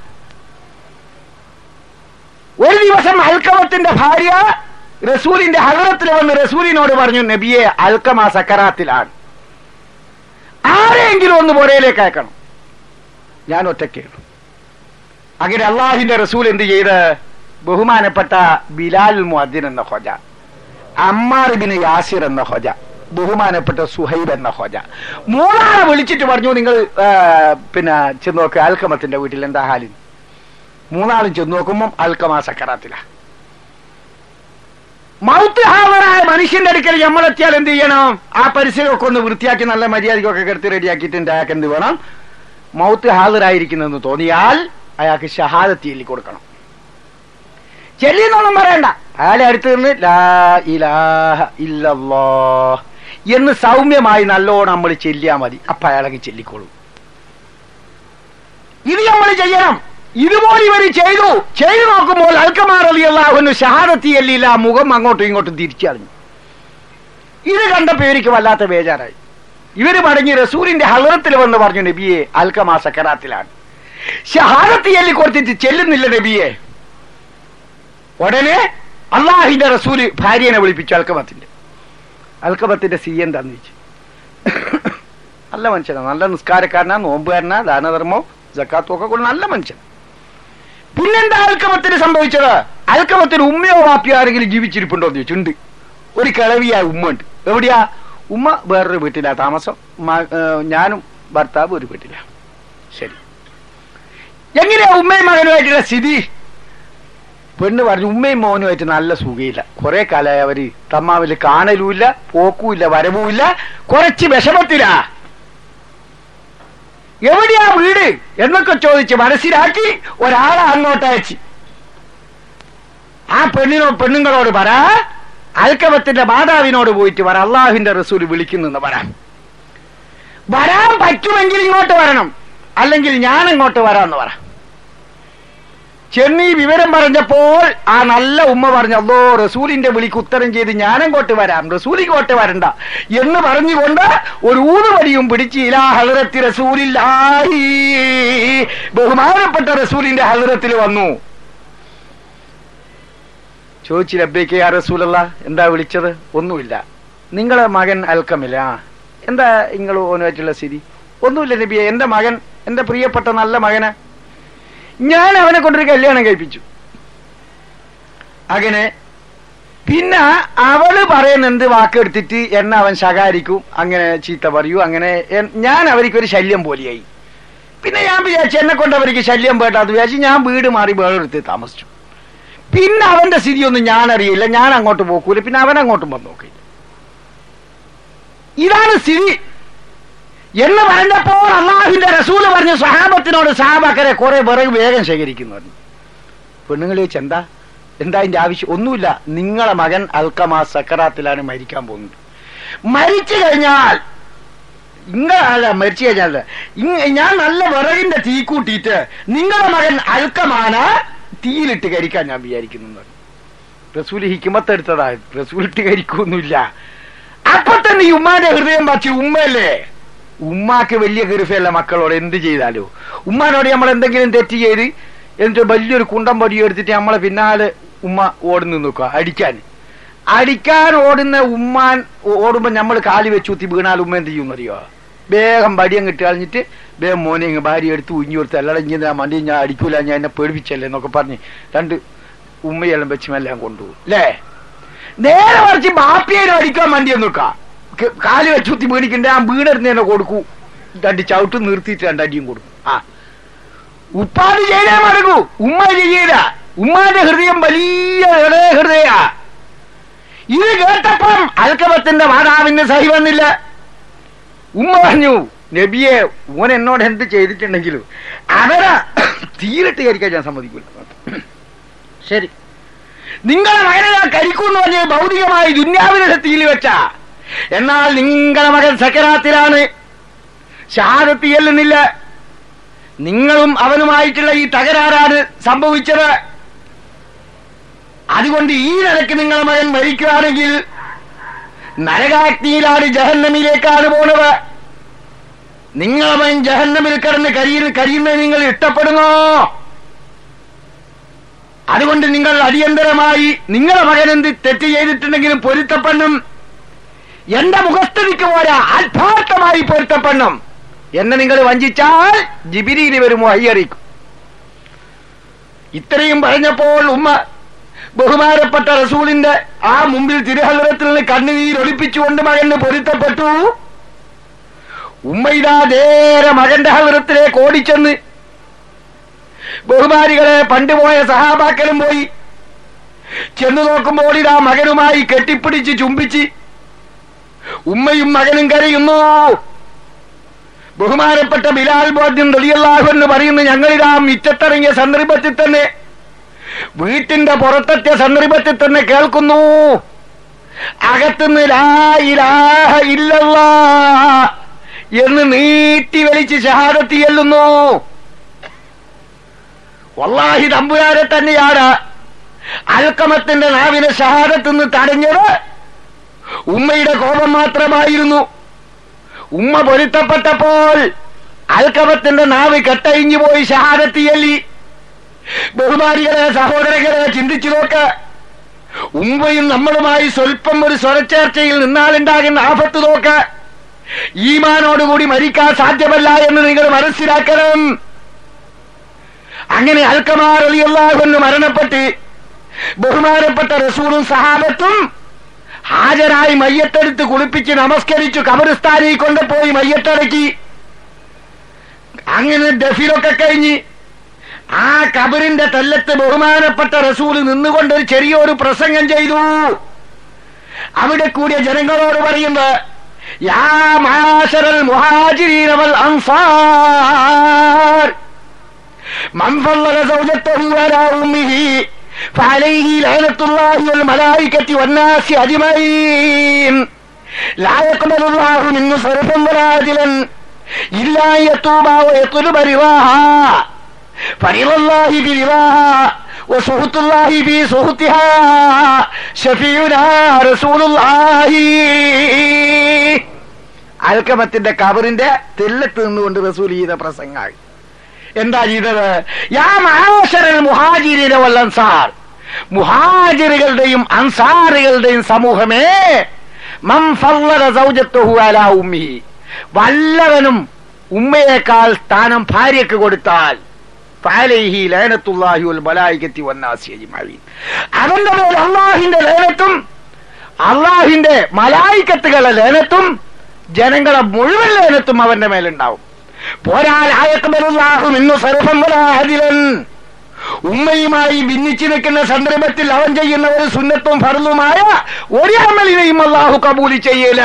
A: ഒരു ദിവസം അൽക്കമത്തിന്റെ ഭാര്യ റസൂലിന്റെ ഹലറത്തിൽ വന്ന് റസൂലിനോട് പറഞ്ഞു നബിയെ അൽക്കമ സക്കറാത്തിലാണ് ആരെങ്കിലും ഒന്ന് പുറയിലേക്ക് അയക്കണം ഞാൻ ഒറ്റയ്ക്കാണ് അങ്ങനെ അള്ളാഹിന്റെ റസൂൽ എന്ത് ചെയ്ത് ബഹുമാനപ്പെട്ട ബിലാൽ മുഅദ്ദിൻ എന്ന ഹൊജ അമ്മാർ ബിൻ യാസിർ എന്ന ഹൊജ ബഹുമാനപ്പെട്ട സുഹൈബ് എന്ന ഹൊജ മൂന്നാളെ വിളിച്ചിട്ട് പറഞ്ഞു നിങ്ങൾ ആ, പിന്നെ ചെന്ന് നോക്ക് അൽക്കമത്തിന്റെ വീട്ടിൽ എന്താ ഹാലിൻ മൂന്നാളും ചെന്ന് നോക്കുമ്പോൾ അൽക്കമാ സക്കറാത്തില മൗത്ത് ഹാവറായ മനുഷ്യന്റെ അടുക്കൽ നമ്മളെത്തിയാൽ എന്ത് ചെയ്യണം ആ പരിസരമൊക്കെ ഒന്ന് വൃത്തിയാക്കി നല്ല മര്യാദക്കൊക്കെ കിടത്തി റെഡിയാക്കിയിട്ടുണ്ട് അയാൾക്ക് എന്ത് വേണം മൗത്ത് ഹാജരായിരിക്കുന്നെന്ന് തോന്നിയാൽ അയാൾക്ക് ഷഹാദത്ത് ചൊല്ലി കൊടുക്കണം ചെല്ലിന്നൊന്നും പറയണ്ട അയാളെ അടുത്ത് നിന്ന് ലാ ഇലാഹ ഇല്ലല്ലാ എന്ന് സൗമ്യമായി നല്ലോണം നമ്മൾ ചെല്ലിയാ മതി അപ്പൊ അയാളങ്ങ് ചെല്ലിക്കോളും ഇത് നമ്മൾ ചെയ്യണം ഇതുപോലെ ഇവർ ചെയ്തു ചെയ്തു നോക്കുമ്പോൾ അൽക്കമാർ അലി അള്ളാഹുന് ഷഹാദത്തി അല്ലില്ല ആ മുഖം അങ്ങോട്ടും ഇങ്ങോട്ടും തിരിച്ചറിഞ്ഞു ഇത് കണ്ടപ്പോ ഇവർക്ക് വല്ലാത്ത ബേജാറായി ഇവര് മടങ്ങി റസൂലിന്റെ ഹലറത്തിൽ വന്ന് പറഞ്ഞു നബിയെ അൽക്കമാ സക്കറാത്തിലാണ് ഷഹാദത്തി എല്ലി കൊടുത്തിട്ട് ചെല്ലുന്നില്ല നബിയെ ഉടനെ അള്ളാഹിന്റെ റസൂല് ഭാര്യനെ വിളിപ്പിച്ചു അൽക്കമത്തിന്റെ അൽക്കമത്തിന്റെ സി എന്താന്ന് ചോദിച്ചു നല്ല മനുഷ്യനാ നല്ല നിസ്കാരക്കാരനാ നോമ്പുകാരനാ ദാനധർമ്മോ ജക്കാത്തും ഒക്കെ കൊണ്ട് നല്ല മനുഷ്യൻ പിന്നെന്താ അൽക്കമത്തിന് സംഭവിച്ചത് അൽക്കമത്തിന് ഉമ്മയോ വാപ്പിയോ ആരെങ്കിലും ജീവിച്ചിരിപ്പുണ്ടോ എന്ന് ചോദിച്ചു ഉണ്ട് ഒരു കിളവിയായ ഉമ്മ ഉണ്ട് എവിടെയാ ഉമ്മ വേറൊരു വീട്ടിലാ താമസം മ- ഏഹ് ഞാനും ഭർത്താവ് ഒരു വീട്ടിലാ ശരി എങ്ങനെയാ ഉമ്മയും മകനുമായിട്ടുള്ള സ്ഥിതി പെണ്ണ് പറഞ്ഞു ഉമ്മയും മോനുമായിട്ട് നല്ല സുഖയില്ല കുറെ കാലമായി അവര് തമ്മാവില് കാണലുമില്ല പോക്കുമില്ല വരവുമില്ല കുറച്ച് വിഷമത്തിലാ എവിടെയാ വീട് എന്നൊക്കെ ചോദിച്ച് മനസ്സിലാക്കി ഒരാളെ അങ്ങോട്ട് അയച്ചു ആ പെണ്ണിനോ പെണ്ണുങ്ങളോട് പറ അൽക്കമത്തിന്റെ മാതാവിനോട് പോയിട്ട് പറ അള്ളാഹുവിന്റെ റസൂൽ വിളിക്കുന്നെന്ന് പറ വരാൻ പറ്റുമെങ്കിൽ ഇങ്ങോട്ട് വരണം അല്ലെങ്കിൽ ഞാൻ അങ്ങോട്ട് വരാന്ന് പറ ചെന്നീ വിവരം പറഞ്ഞപ്പോൾ ആ നല്ല ഉമ്മ പറഞ്ഞു അല്ലോ റസൂലിന്റെ വിളിക്ക് ഉത്തരം ചെയ്ത് ഞാനങ്ങോട്ട് വരാം റസൂൽ ഇങ്ങോട്ട് വരണ്ട എന്ന് പറഞ്ഞുകൊണ്ട് ഒരു ഊതുവടിയും പിടിച്ച് ഇലാ ഹലറത്തി റസൂലില്ലാഹി ബഹുമാനപ്പെട്ട റസൂലിന്റെ ഹലറത്തിൽ വന്നു ചോദിച്ചു ലബ്ബേക്ക് ആ റസൂലല്ല എന്താ വിളിച്ചത് ഒന്നുമില്ല നിങ്ങളെ മകൻ അൽക്കമില്ല ആ എന്താ നിങ്ങൾ ഓനുമായിട്ടുള്ള സ്ഥിതി ഒന്നുമില്ല നബിയെ എന്റെ മകൻ എന്റെ പ്രിയപ്പെട്ട നല്ല മകന് ഞാൻ അവനെ കൊണ്ടൊരു കല്യാണം കഴിപ്പിച്ചു അങ്ങനെ പിന്നെ അവള് പറയുന്ന എന്ത് വാക്കെടുത്തിട്ട് എന്നെ അവൻ ശകാരിക്കും അങ്ങനെ ചീത്ത പറയൂ അങ്ങനെ എൻ- ഞാൻ അവർക്കൊരു ശല്യം പോലെയായി പിന്നെ ഞാൻ വിചാരിച്ചു എന്നെ കൊണ്ട് അവർക്ക് ശല്യം പേട്ടാന്ന് വിചാരിച്ചു ഞാൻ വീട് മാറി വേറെടുത്ത് താമസിച്ചു പിന്നെ അവന്റെ സ്ഥിതിയൊന്നും ഞാൻ അറിയില്ല ഞാൻ അങ്ങോട്ട് പോക്കൂല പിന്നെ അവൻ അങ്ങോട്ടും വന്നു നോക്കില്ല ഇതാണ് സ്ഥിതി എന്ന് പറഞ്ഞപ്പോൾ അള്ളാഹുവിന്റെ റസൂല് പറഞ്ഞ സഹാബത്തിനോട് സഹാബക്കരെ കുറെ വിറക് വേഗം ശേഖരിക്കുന്നു പറഞ്ഞു പെണ്ണുങ്ങൾ ചോദിച്ചു എന്താ എന്താ അതിന്റെ ആവശ്യം ഒന്നുമില്ല നിങ്ങളെ മകൻ അൽക്കമാ സക്കറാത്തിലാണ് മരിക്കാൻ പോകുന്നത് മരിച്ചു കഴിഞ്ഞാൽ ഇങ്ങളല്ല മരിച്ചു കഴിഞ്ഞാൽ ഇങ്ങ- ഞാൻ നല്ല വിറകിന്റെ തീ കൂട്ടിയിട്ട് നിങ്ങളെ മകൻ അൽക്കമാന തീയിലിട്ട് കരിക്കാൻ ഞാൻ വിചാരിക്കുന്നു എന്ന് പറഞ്ഞു. റസൂൽ ഹിക്കുമത്തെടുത്തതാ റസൂൽ ഇട്ട് കരിക്കൊന്നുമില്ല അപ്പൊ തന്നെ ഈ ഉമ്മാന്റെ ഹൃദയം വച്ച് ഉമ്മയല്ലേ ഉമ്മാക്ക് വലിയ കൃഫയല്ല മക്കളോട് എന്ത് ചെയ്താലോ ഉമ്മാനോട് നമ്മൾ എന്തെങ്കിലും തെറ്റ് ചെയ്ത് എന്നിട്ട് വലിയൊരു കുണ്ടം പൊടി എടുത്തിട്ട് നമ്മളെ പിന്നാലെ ഉമ്മ ഓടുന്നു നോക്കുക അടിക്കാൻ അടിക്കാൻ ഓടുന്ന ഉമ്മാൻ ഓടുമ്പോ നമ്മൾ കാലി വെച്ച് കുത്തി വീണാൽ ഉമ്മ എന്ത് ചെയ്യും അറിയോ വേഗം വടിയം കിട്ടി കളഞ്ഞിട്ട് വേഗം മോനെ ഇങ്ങ് ഭാര്യ എടുത്ത് ഉഞ്ഞു കൊടുത്ത് അല്ലാതെ ഇങ്ങനെ ഞാൻ മണ്ടി ഞാൻ അടിക്കൂല ഞാൻ എന്നെ പേടിപ്പിച്ചല്ലേ എന്നൊക്കെ പറഞ്ഞ് രണ്ട് ഉമ്മയെല്ലാം വെച്ച് മെല്ലാം കൊണ്ടുപോകും അല്ലേ നേരെ മറിച്ച് ബാപ്പിയേനും അടിക്കാൻ വണ്ടി നോക്കാം കാല് വെച്ച് കുത്തി വീണിക്കണ്ട ആ വീണെടുത്ത് തന്നെ കൊടുക്കൂ രണ്ട് ചവിട്ട് നിർത്തിയിട്ട് രണ്ടടിയും കൊടുക്കും ആ ഉപ്പാട് ചെയ്തേ മടങ്ങൂ ഉമ്മ ചെയ്യല ഉമ്മാന്റെ ഹൃദയം വലിയ ഇളയ ഹൃദയ ഇത് കേട്ടപ്പം അൽക്കമത്തിന്റെ മാതാവിന് സഹി വന്നില്ല ഉമ്മ പറഞ്ഞു നബിയെ ഓൻ എന്നോട് എന്ത് ചെയ്തിട്ടുണ്ടെങ്കിലും അവരെ തീരിട്ട് കരിക്കാൻ ഞാൻ സമ്മതിക്കില്ല ശരി നിങ്ങളെ മകനെ ഞാൻ കരിക്കൂന്ന് പറഞ്ഞ് ഭൗതികമായി ദുന്യാവിനെ തീയിൽ വെച്ച എന്നാൽ നിങ്ങളെ മകൻ സക്കരാത്തിലാണ് ഷഹാദത്ത് ചെല്ലുന്നില്ല നിങ്ങളും അവനുമായിട്ടുള്ള ഈ തകരാറാണ് സംഭവിച്ചത് അതുകൊണ്ട് ഈ നിലയ്ക്ക് നിങ്ങളെ മകൻ മരിക്കുകയാണെങ്കിൽ നരകാഗ്നിയിലാണ് ജഹന്നമിലേക്കാണ് പോണത് നിങ്ങളെ മകൻ ജഹന്നമിൽ കിടന്ന് കരിയിൽ കരിയുന്നത് നിങ്ങൾ ഇഷ്ടപ്പെടുന്നോ അതുകൊണ്ട് നിങ്ങൾ അടിയന്തരമായി നിങ്ങളെ മകൻ എന്ത് തെറ്റ് ചെയ്തിട്ടുണ്ടെങ്കിലും പൊരുത്തപ്പെടണം എന്റെ മുഖസ്ഥിതിക്ക് പോരാ ആത്മാർത്ഥമായി പൊരുത്തപ്പെടണം എന്നെ നിങ്ങൾ വഞ്ചിച്ചാൽ ജിബിരിയിൽ വരുമോ അയ്യറിക്കും ഇത്രയും പറഞ്ഞപ്പോൾ ഉമ്മ ബഹുമാനപ്പെട്ട റസൂലിന്റെ ആ മുമ്പിൽ തിരുഹലത്തിൽ നിന്ന് കണ്ണുനീർ ഒളിപ്പിച്ചുകൊണ്ട് മകന് പൊരുത്തപ്പെട്ടു ഉമ്മ ഇതാ നേരെ മകന്റെ ഹലറത്തിലേക്ക് ഓടിച്ചെന്ന് ബഹുമാനികളെ പണ്ടുപോയ സഹാബാക്കളും പോയി ചെന്നു നോക്കുമ്പോൾ ഇതാ മകനുമായി കെട്ടിപ്പിടിച്ച് ചുംബിച്ച് ഉമ്മയും മകനും കരയുന്നു ബഹുമാനപ്പെട്ട ബിലാൽ ബോധ്യം റളിയല്ലാഹു എന്ന് പറയുന്നു ഞങ്ങളിതാ മിറ്റത്തിറങ്ങിയ സന്ദർഭത്തിൽ തന്നെ വീട്ടിന്റെ പുറത്തെത്തിയ സന്ദർഭത്തിൽ തന്നെ കേൾക്കുന്നു അകത്തുനിന്ന് ലാ ഇലാഹ ഇല്ലല്ലാ എന്ന് നീട്ടി വലിച്ച് ഷഹാദത്ത് ചെല്ലുന്നു വല്ലാഹി തമ്പുരാനെ തന്നെയാണ് അൽക്കമത്തിന്റെ നാവിനെ ഷഹാദത്ത് നിന്ന് തടഞ്ഞത് ഉമ്മയുടെ കോപം മാത്രമായിരുന്നു ഉമ്മ പൊരുത്തപ്പെട്ടപ്പോൾ അൽക്കമത്തിന്റെ നാവ് കെട്ടയിഞ്ഞു പോയി ഷഹാദത്ത് ചൊല്ലി ബഹുമാനികളെ സഹോദരങ്ങളെ ചിന്തിച്ചു നോക്ക് ഉമ്മയും നമ്മളുമായി സ്വല്പം ഒരു സ്വരച്ചേർച്ചയിൽ നിന്നാലുണ്ടാകുന്ന ആപത്ത് നോക്ക് ഈമാനോടുകൂടി മരിക്കാൻ സാധ്യമല്ല എന്ന് നിങ്ങൾ മനസ്സിലാക്കണം അങ്ങനെ അൽക്കമാർ അലിയല്ലാഹെന്ന് മരണപ്പെട്ട് ബഹുമാനപ്പെട്ട റസൂലും സഹാബത്തും ഹാജരായി മയ്യത്തെടുത്ത് കുളിപ്പിച്ച് നമസ്കരിച്ചു കബറിസ്ഥാനിൽ കൊണ്ടുപോയി മയ്യത്തടക്കി അങ്ങനെ ദഫിലൊക്കെ കഴിഞ്ഞ് ആ കബറിന്റെ തെല്ലത്ത് ബഹുമാനപ്പെട്ട റസൂല് നിന്നുകൊണ്ട് ഒരു ചെറിയൊരു പ്രസംഗം ചെയ്തു അവിടെ കൂടിയ ജനങ്ങളോട് പറയുന്നത് യാ മാശറൽ മുഹാജിരീന വൽ അൻസാർ من فضل زوجته على أمه فعليه لعنة الله والملائكة والناس أجمعين لا يقبل الله منه صرفا ولا عدلا إلا أن يتوب ويطلب رضاها فرضا الله برضاها وسخط الله في سخطها شفيعنا رسول الله അൽക്കമത്തിന്റെ കബറിന്റെ തെല്ലത്ത് നിന്നുകൊണ്ട് റസൂൽ ചെയ്ത പ്രസംഗമായി എന്താ ചെയ്തത് യാ മഹാശരൽ മുഹാജിരിനെ വല്ലൻസാർ മുഹാജിറുകളുടെയും അൻസാറുകളുടെയും സമൂഹമേ മം ഫല്ലറ സൗജത്തുഹു അലാ ഉമ്മി വല്ലവനും ഉമ്മയേക്കാൾ സ്ഥാനം ഭാര്യക്ക് കൊടുത്താൽ ഫഅലൈഹി ലഅനത്തുല്ലാഹി വൽ മലായികത്തി വന്നാസി അജ്മഈൻ അവന്റെ മേൽ അള്ളാഹിന്റെ ലയനത്തും അള്ളാഹിന്റെ മലായിക്കത്തുകളുടെ ലയനത്തും ജനങ്ങളെ മുഴുവൻ ലയനത്തും അവന്റെ മേലുണ്ടാവും പോരാലായത്തുമല്ലാഹും ഇന്നു സർവമ്പലാഹതിലൻ ഉമ്മയുമായി ഭിന്നിച്ചു നിൽക്കുന്ന സന്ദർഭത്തിൽ അവൻ ചെയ്യുന്ന ഒരു സുന്നത്തും ഫർലുമായ ഒരു അമലിനെയും അള്ളാഹു കബൂലി ചെയ്യല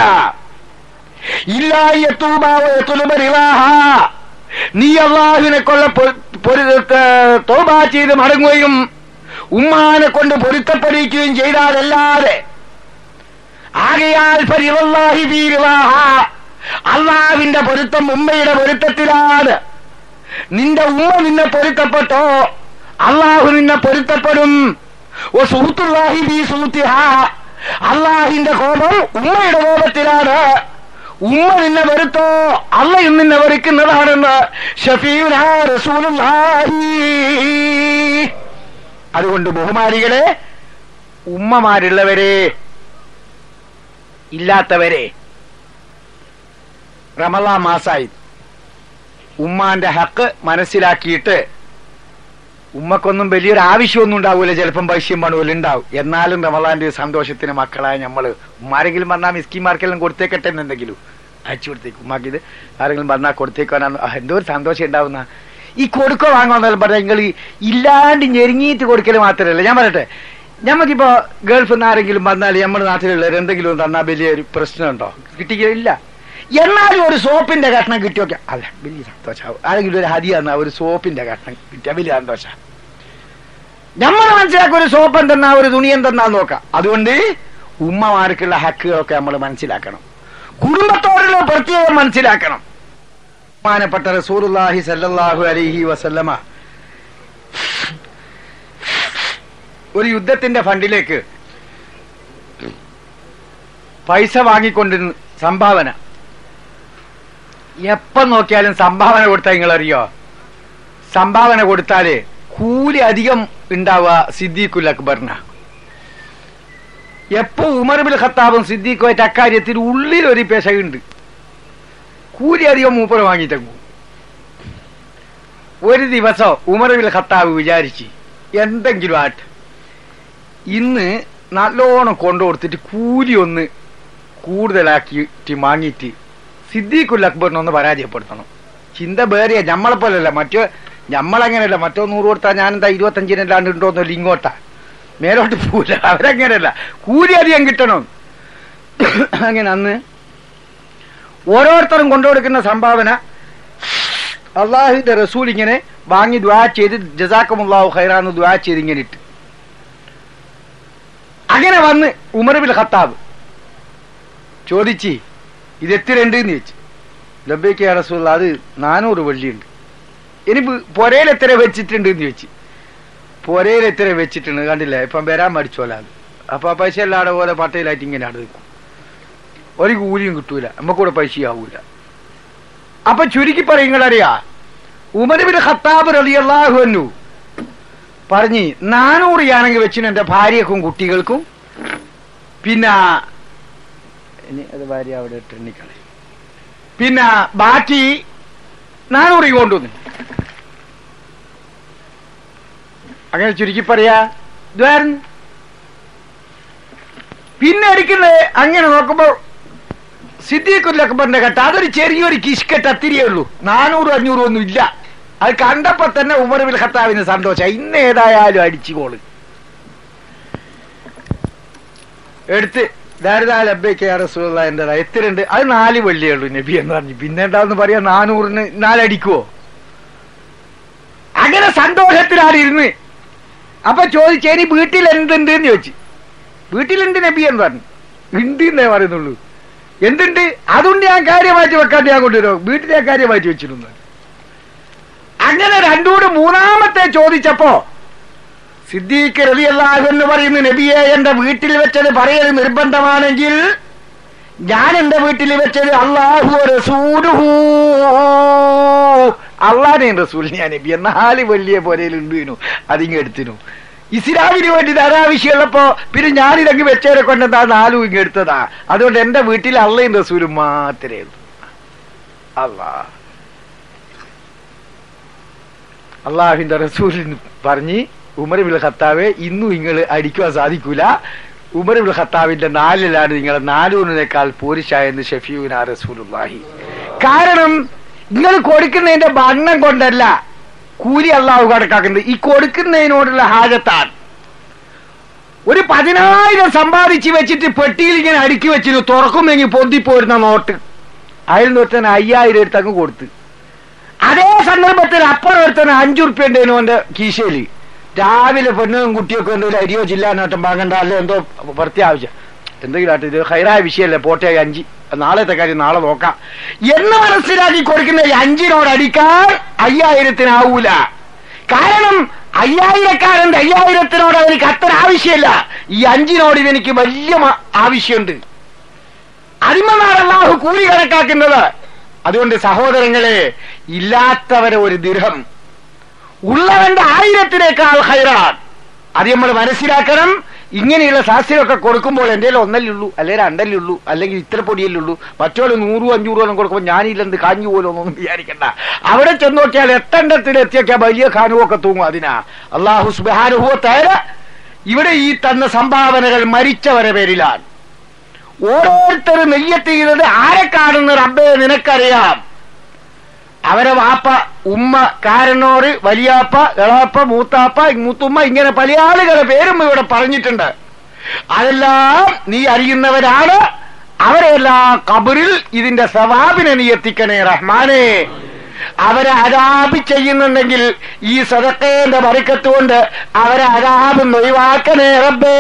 A: നീ അള്ളാഹുവിനെ കൊള്ള തോബ ചെയ്ത് മടങ്ങുകയും ഉമ്മാനെ കൊണ്ട് പൊരുത്തപ്പെടിക്കുകയും ചെയ്താലല്ലാതെ ആകയാൽ പരിവല്ലാഹി വീരുവാഹ അള്ളാവിന്റെ പൊരുത്തം ഉമ്മയുടെ പൊരുത്തത്തിലാണ് നിന്റെ ഉമ്മ നിന്നെ പൊരുത്തപ്പെട്ടോ അള്ളാഹു നിന്നെ പൊരുത്തപ്പെടും ഓ സുഹൃത്തുല്ലാഹി ബി സുഹൃത്തിഹ അള്ളാഹിന്റെ കോപം ഉമ്മയുടെ കോപത്തിലാണ് ഉമ്മ നിന്നെ വെറുത്തോ അള്ളയും നിന്നെ വെറുക്കുന്നതാണെന്ന് ഷഫീന റസൂലുള്ളാഹി അതുകൊണ്ട് ബഹുമാനികളെ ഉമ്മമാരുള്ളവരെ ഇല്ലാത്തവരെ റമലാ മാസായി ഉമ്മാന്റെ ഹക്ക് മനസ്സിലാക്കിയിട്ട് ഉമ്മക്കൊന്നും വലിയൊരു ആവശ്യമൊന്നും ഉണ്ടാവൂല ചിലപ്പം പൈസയും പണവും ഉണ്ടാവും എന്നാലും റമലാന്റെ സന്തോഷത്തിന് മക്കളായ നമ്മള് ഉമ്മാരെങ്കിലും പറഞ്ഞാൽ മിസ്കിമാർക്കെല്ലാം കൊടുത്തേക്കട്ടെ എന്നെന്തെങ്കിലും അയച്ചു കൊടുത്തേക്ക് ഉമ്മാക്ക് ഇത് ആരെങ്കിലും പറഞ്ഞാൽ കൊടുത്തേക്കാനാണ് എന്തോ ഒരു സന്തോഷം ഉണ്ടാവുന്ന ഈ കൊടുക്കോ വാങ്ങുമെന്നെല്ലാം പറഞ്ഞാൽ നിങ്ങൾ ഇല്ലാണ്ട് ഞെരുങ്ങിയിട്ട് കൊടുക്കൽ മാത്രമല്ല ഞാൻ പറയട്ടെ നമുക്കിപ്പോ ഗൾഫിൽ നിന്ന് ആരെങ്കിലും വന്നാൽ നമ്മുടെ നാട്ടിലുള്ളവർ എന്തെങ്കിലും തന്നാൽ വലിയൊരു പ്രശ്നമുണ്ടോ കിട്ടിയില്ല എന്നാലും ഒരു സോപ്പിന്റെ കഷ്ണം കിട്ടിയൊക്കെ അല്ല വലിയ സന്തോഷമാവും ആരെങ്കിലും ഒരു ഹതി തന്നാ ഒരു സോപ്പിന്റെ കഷ്ണം കിട്ടിയ വലിയ സന്തോഷ നമ്മൾ മനസ്സിലാക്കുക ഒരു സോപ്പ് എന്തെന്നാ ഒരു തുണി എന്തെന്നാ നോക്കാം അതുകൊണ്ട് ഉമ്മമാർക്കുള്ള ഹക്കുകളൊക്കെ നമ്മൾ മനസ്സിലാക്കണം കുടുംബത്തോടുള്ള പ്രത്യേകം മനസ്സിലാക്കണം ബഹുമാനപ്പെട്ട റസൂലുള്ളാഹി സല്ലല്ലാഹു അലൈഹി വസല്ലമ ഒരു യുദ്ധത്തിന്റെ ഫണ്ടിലേക്ക് പൈസ വാങ്ങിക്കൊണ്ടിരുന്നു സംഭാവന എപ്പം നോക്കിയാലും സംഭാവന കൊടുത്താൽ നിങ്ങൾ അറിയോ സംഭാവന കൊടുത്താല് കൂലി അധികം ഉണ്ടാവുക സിദ്ദീഖുൽ അക്ബറിന എപ്പോ ഉമർ ബിൽ ഖത്താബും സിദ്ദീഖുമായിട്ട് അക്കാര്യത്തിൽ ഉള്ളിൽ ഒരു പെശകുണ്ട് കൂലി അധികം മൂപ്പർ വാങ്ങിയിട്ടേക്കും ഒരു ദിവസം ഉമർ ബിൽ ഖത്താബ് വിചാരിച്ച് എന്തെങ്കിലും ആട്ടെ ഇന്ന് നല്ലോണം കൊണ്ടു കൊടുത്തിട്ട് കൂലി ഒന്ന് കൂടുതലാക്കിയിട്ട് വാങ്ങിയിട്ട് സിദ്ദീഖുൽ അക്ബറിനെ ഒന്ന് പരാജയപ്പെടുത്തണം ചിന്ത വേറെയാ നമ്മളെ പോലല്ല മറ്റോ നമ്മളങ്ങനെയല്ല മറ്റോ നൂറ് കൊടുത്താൽ ഞാനെന്താ ഇരുപത്തഞ്ചിനല്ലാണ്ട് ഉണ്ടോന്നല്ല ഇങ്ങോട്ടാ മേലോട്ട് പോവില്ല അവരങ്ങനെയല്ല കൂലി അധികം കിട്ടണം അങ്ങനെ അന്ന് ഓരോരുത്തരും കൊണ്ടുകൊടുക്കുന്ന സംഭാവന അള്ളാഹുവിന്റെ റസൂൽ ഇങ്ങനെ വാങ്ങി ദ്വാ ചെയ്ത് ജസാക്കമുല്ലാഹു ഖൈറാന്ന് ദ്വാ ചെയ്ത് ഇങ്ങനെ ഇട്ട് അങ്ങനെ വന്ന് ഉമർ ബിൽ ഖത്താബ് ചോദിച്ച് ഇത് എത്ര ഉണ്ട് എന്ന് ചോദിച്ചു ലബേക്ക് റസൂൽ അത് നാനൂറ് വെള്ളിയുണ്ട് ഇനി പൊരയിൽ എത്ര വെച്ചിട്ടുണ്ട് എന്ന് ചോദിച്ചു പൊരയിൽ എത്ര വെച്ചിട്ടുണ്ട് കണ്ടില്ല ഇപ്പം വരാൻ മടിച്ചോല അത് അപ്പൊ ആ പൈസ എല്ലാടെ പോലെ പട്ടയിലായിട്ട് ഇങ്ങനെ അവിടെ നിൽക്കും ഒരു കൂലിയും കിട്ടൂല നമുക്കൂടെ പൈസ ആവൂല അപ്പൊ ചുരുക്കി പറയുങ്ങളറിയാ ഉമരബിന് ഖത്താബ് റളിയല്ലാഹു അൻഹു പറഞ്ഞ് നാനൂറ് യാണെങ്കിൽ വെച്ചിന് എന്റെ ഭാര്യക്കും കുട്ടികൾക്കും പിന്നെ ഇനി അത് ഭാര്യ അവിടെ ഇട്ടെണ്ണിക്കളെ പിന്നെ ബാക്കി നാനൂറ് കൊണ്ടുവന്നു അങ്ങനെ ചുരുക്കി പറയാ ഇതായിരുന്നു പിന്നെ എടുക്കുന്നത് അങ്ങനെ നോക്കുമ്പോ സിദ്ദീഖുൽ അക്ബറിന്റെ കെട്ട അതൊരു ചെറിയൊരു കിഷ്കെട്ട് അത്തിരിയേ ഉള്ളൂ നാനൂറ് അഞ്ഞൂറ് ഒന്നും ഇല്ല അത് കണ്ടപ്പോ തന്നെ ഉമർ ബിൽ ഖത്താവിന് സന്തോഷം ഇന്ന് ഏതായാലും അടിച്ചു കോള് എടുത്ത് എന്റെ എത്രയുണ്ട് അത് നാല് വെള്ളിയേ ഉള്ളൂ നബി എന്ന് പറഞ്ഞു പിന്നെ എന്താന്ന് പറയാ നാനൂറിന് നാലടിക്കുവോ അങ്ങനെ സന്തോഷത്തിലാണ് ഇരുന്ന് അപ്പൊ ചോദിച്ചു ഇനി വീട്ടിൽ എന്തുണ്ട് എന്ന് ചോദിച്ചു വീട്ടിലുണ്ട് നബി എന്ന് പറഞ്ഞു ഉണ്ട് എന്നേ പറയുന്നുള്ളൂ എന്തുണ്ട് അതുകൊണ്ട് ഞാൻ കാര്യമായിട്ട് വെക്കാതെ ഞാൻ കൊണ്ടുവരും വീട്ടിൽ ഞാൻ കാര്യമായിട്ട് വെച്ചിരുന്നു അങ്ങനെ രണ്ടൂടെ മൂന്നാമത്തെ ചോദിച്ചപ്പോ സിദ്ദീഖ് റളിയല്ലാഹു എന്ന് പറയുന്ന നബിയെ എന്റെ വീട്ടിൽ വെച്ചത് പറയൽ നിർബന്ധമാണെങ്കിൽ ഞാൻ എന്റെ വീട്ടിൽ വെച്ചത് അള്ളാഹു റസൂലുഹു അള്ളാഹുവിനെയും റസൂൽ ഞാൻ നബി നാല് വലിയ പോരയിലുണ്ടീനു അതിങ്ങ് എടുത്തിനു ഇസ്ലാമിന് വേണ്ടി ധാരാവശ്യമുള്ളപ്പോ പിന്നെ ഞാനിതങ്ങ് വെച്ചവരെ കൊണ്ടെന്താ നാലും ഇങ്ങ് എടുത്തതാ അതുകൊണ്ട് എന്റെ വീട്ടിൽ അള്ളയും റസൂലും മാത്രമേ ഉള്ളൂ അള്ളാ അള്ളാഹുവിന്റെ റസൂലിന് പറഞ്ഞ് ഉമർ ബിൽ ഖത്താവെ ഇന്നും നിങ്ങൾ അടിക്കുവാൻ സാധിക്കൂല ഉമർ ബിൽ ഖത്താവിന്റെ നാലിലാണ് നിങ്ങളെ നാലൂറിനേക്കാൾ പോരിശായെന്ന് ഷഫീഖുന റസൂലുള്ളാഹി കാരണം നിങ്ങൾ കൊടുക്കുന്നതിന്റെ വണ്ണം കൊണ്ടല്ല കൂലി അള്ളാഹു കണക്കാക്കുന്നത് ഈ കൊടുക്കുന്നതിനോടുള്ള ഹാജത്താണ് ഒരു പതിനായിരം സമ്പാദിച്ച് വെച്ചിട്ട് പെട്ടിയിൽ ഇങ്ങനെ അടുക്കി വെച്ചിരുന്നു തുറക്കുമെങ്കിൽ പൊന്തിപ്പോരുന്ന നോട്ട് അതിൽ നിർത്തന്നെ അയ്യായിരം എടുത്ത് അങ്ങ് കൊടുത്ത് അതേ സന്ദർഭത്തിൽ അപ്പുറം ഒരുത്തന് അഞ്ചു റുപ്യ ഉണ്ടേനു എന്റെ കീശയില് രാവിലെ പെണ്ണും കുട്ടിയൊക്കെ എന്തെങ്കിലും അരിയോ ജില്ലാനോട്ടം വാങ്ങണ്ട അല്ലെ എന്തോ പ്രത്യാവശ്യം എന്തെങ്കിലും ആട്ടെ ഇത് ഹൈറായ വിഷയമല്ലേ പോട്ടെ അഞ്ച് നാളത്തെ കാര്യം നാളെ നോക്കാം എന്ന് മനസ്സിലാക്കി കൊടുക്കുന്ന ഈ അഞ്ചിനോട് അടിക്കാൻ അയ്യായിരത്തിനാവൂല കാരണം അയ്യായിരക്കാരന്റെ അയ്യായിരത്തിനോട് അവർക്ക് അത്ര ആവശ്യമില്ല ഈ അഞ്ചിനോട് ഇതെനിക്ക് വലിയ മ- ആവശ്യമുണ്ട് അതിമനാണ് അള്ളാഹു കൂലി കണക്കാക്കുന്നത് അതുകൊണ്ട് സഹോദരങ്ങളെ ഇല്ലാത്തവരെ ഒരു ദൃഹം ഉള്ളവന്റെ ആയിരത്തിനേക്കാൾ ഹൈറാൻ അത് നമ്മൾ മനസ്സിലാക്കണം ഇങ്ങനെയുള്ള സാക്ഷ്യമൊക്കെ കൊടുക്കുമ്പോൾ എന്റെ ഒന്നല്ലേ ഉള്ളൂ അല്ലെങ്കിൽ രണ്ടല്ലേ ഉള്ളൂ അല്ലെങ്കിൽ ഇത്ര പൊടിയല്ലേ ഉള്ളൂ മറ്റോള് നൂറും അഞ്ഞൂറും കൊടുക്കുമ്പോൾ ഞാനില്ലെന്ത് കാഞ്ഞു പോലും ഒന്നും വിചാരിക്കണ്ട അവിടെ ചെന്ന് നോക്കിയാൽ എട്ടെണ്ണത്തിൽ എത്തിയൊക്കെ വലിയ ഖാനുവൊക്കെ തൂങ്ങും അതിനാ അള്ളാഹു സുബാനുഭവ തേര ഇവിടെ ഈ തന്ന സംഭാവനകൾ മരിച്ചവരെ പേരിലാണ് ഓരോരുത്തരും നെയ്യത്ത് ചെയ്തത് ആരെ കാണുന്ന റബ്ബെ നിനക്കറിയാം അവരെ വാപ്പ ഉമ്മ കാരനോട് വലിയാപ്പ എളാപ്പ മൂത്താപ്പ മൂത്തുമ്മ ഇങ്ങനെ പല ആളുകളെ പേരും ഇവിടെ പറഞ്ഞിട്ടുണ്ട് അതെല്ലാം നീ അറിയുന്നവരാണ് അവരെല്ലാം കബറിൽ ഇതിന്റെ സവാബിനെ നീ എത്തിക്കണേ റഹ്മാനെ അവരെ അരാബി ചെയ്യുന്നുണ്ടെങ്കിൽ ഈ സദക്കേന്റെ ബറിക്കത്ത് കൊണ്ട് അവരെ അരാബ് ഒഴിവാക്കണേ റബ്ബേ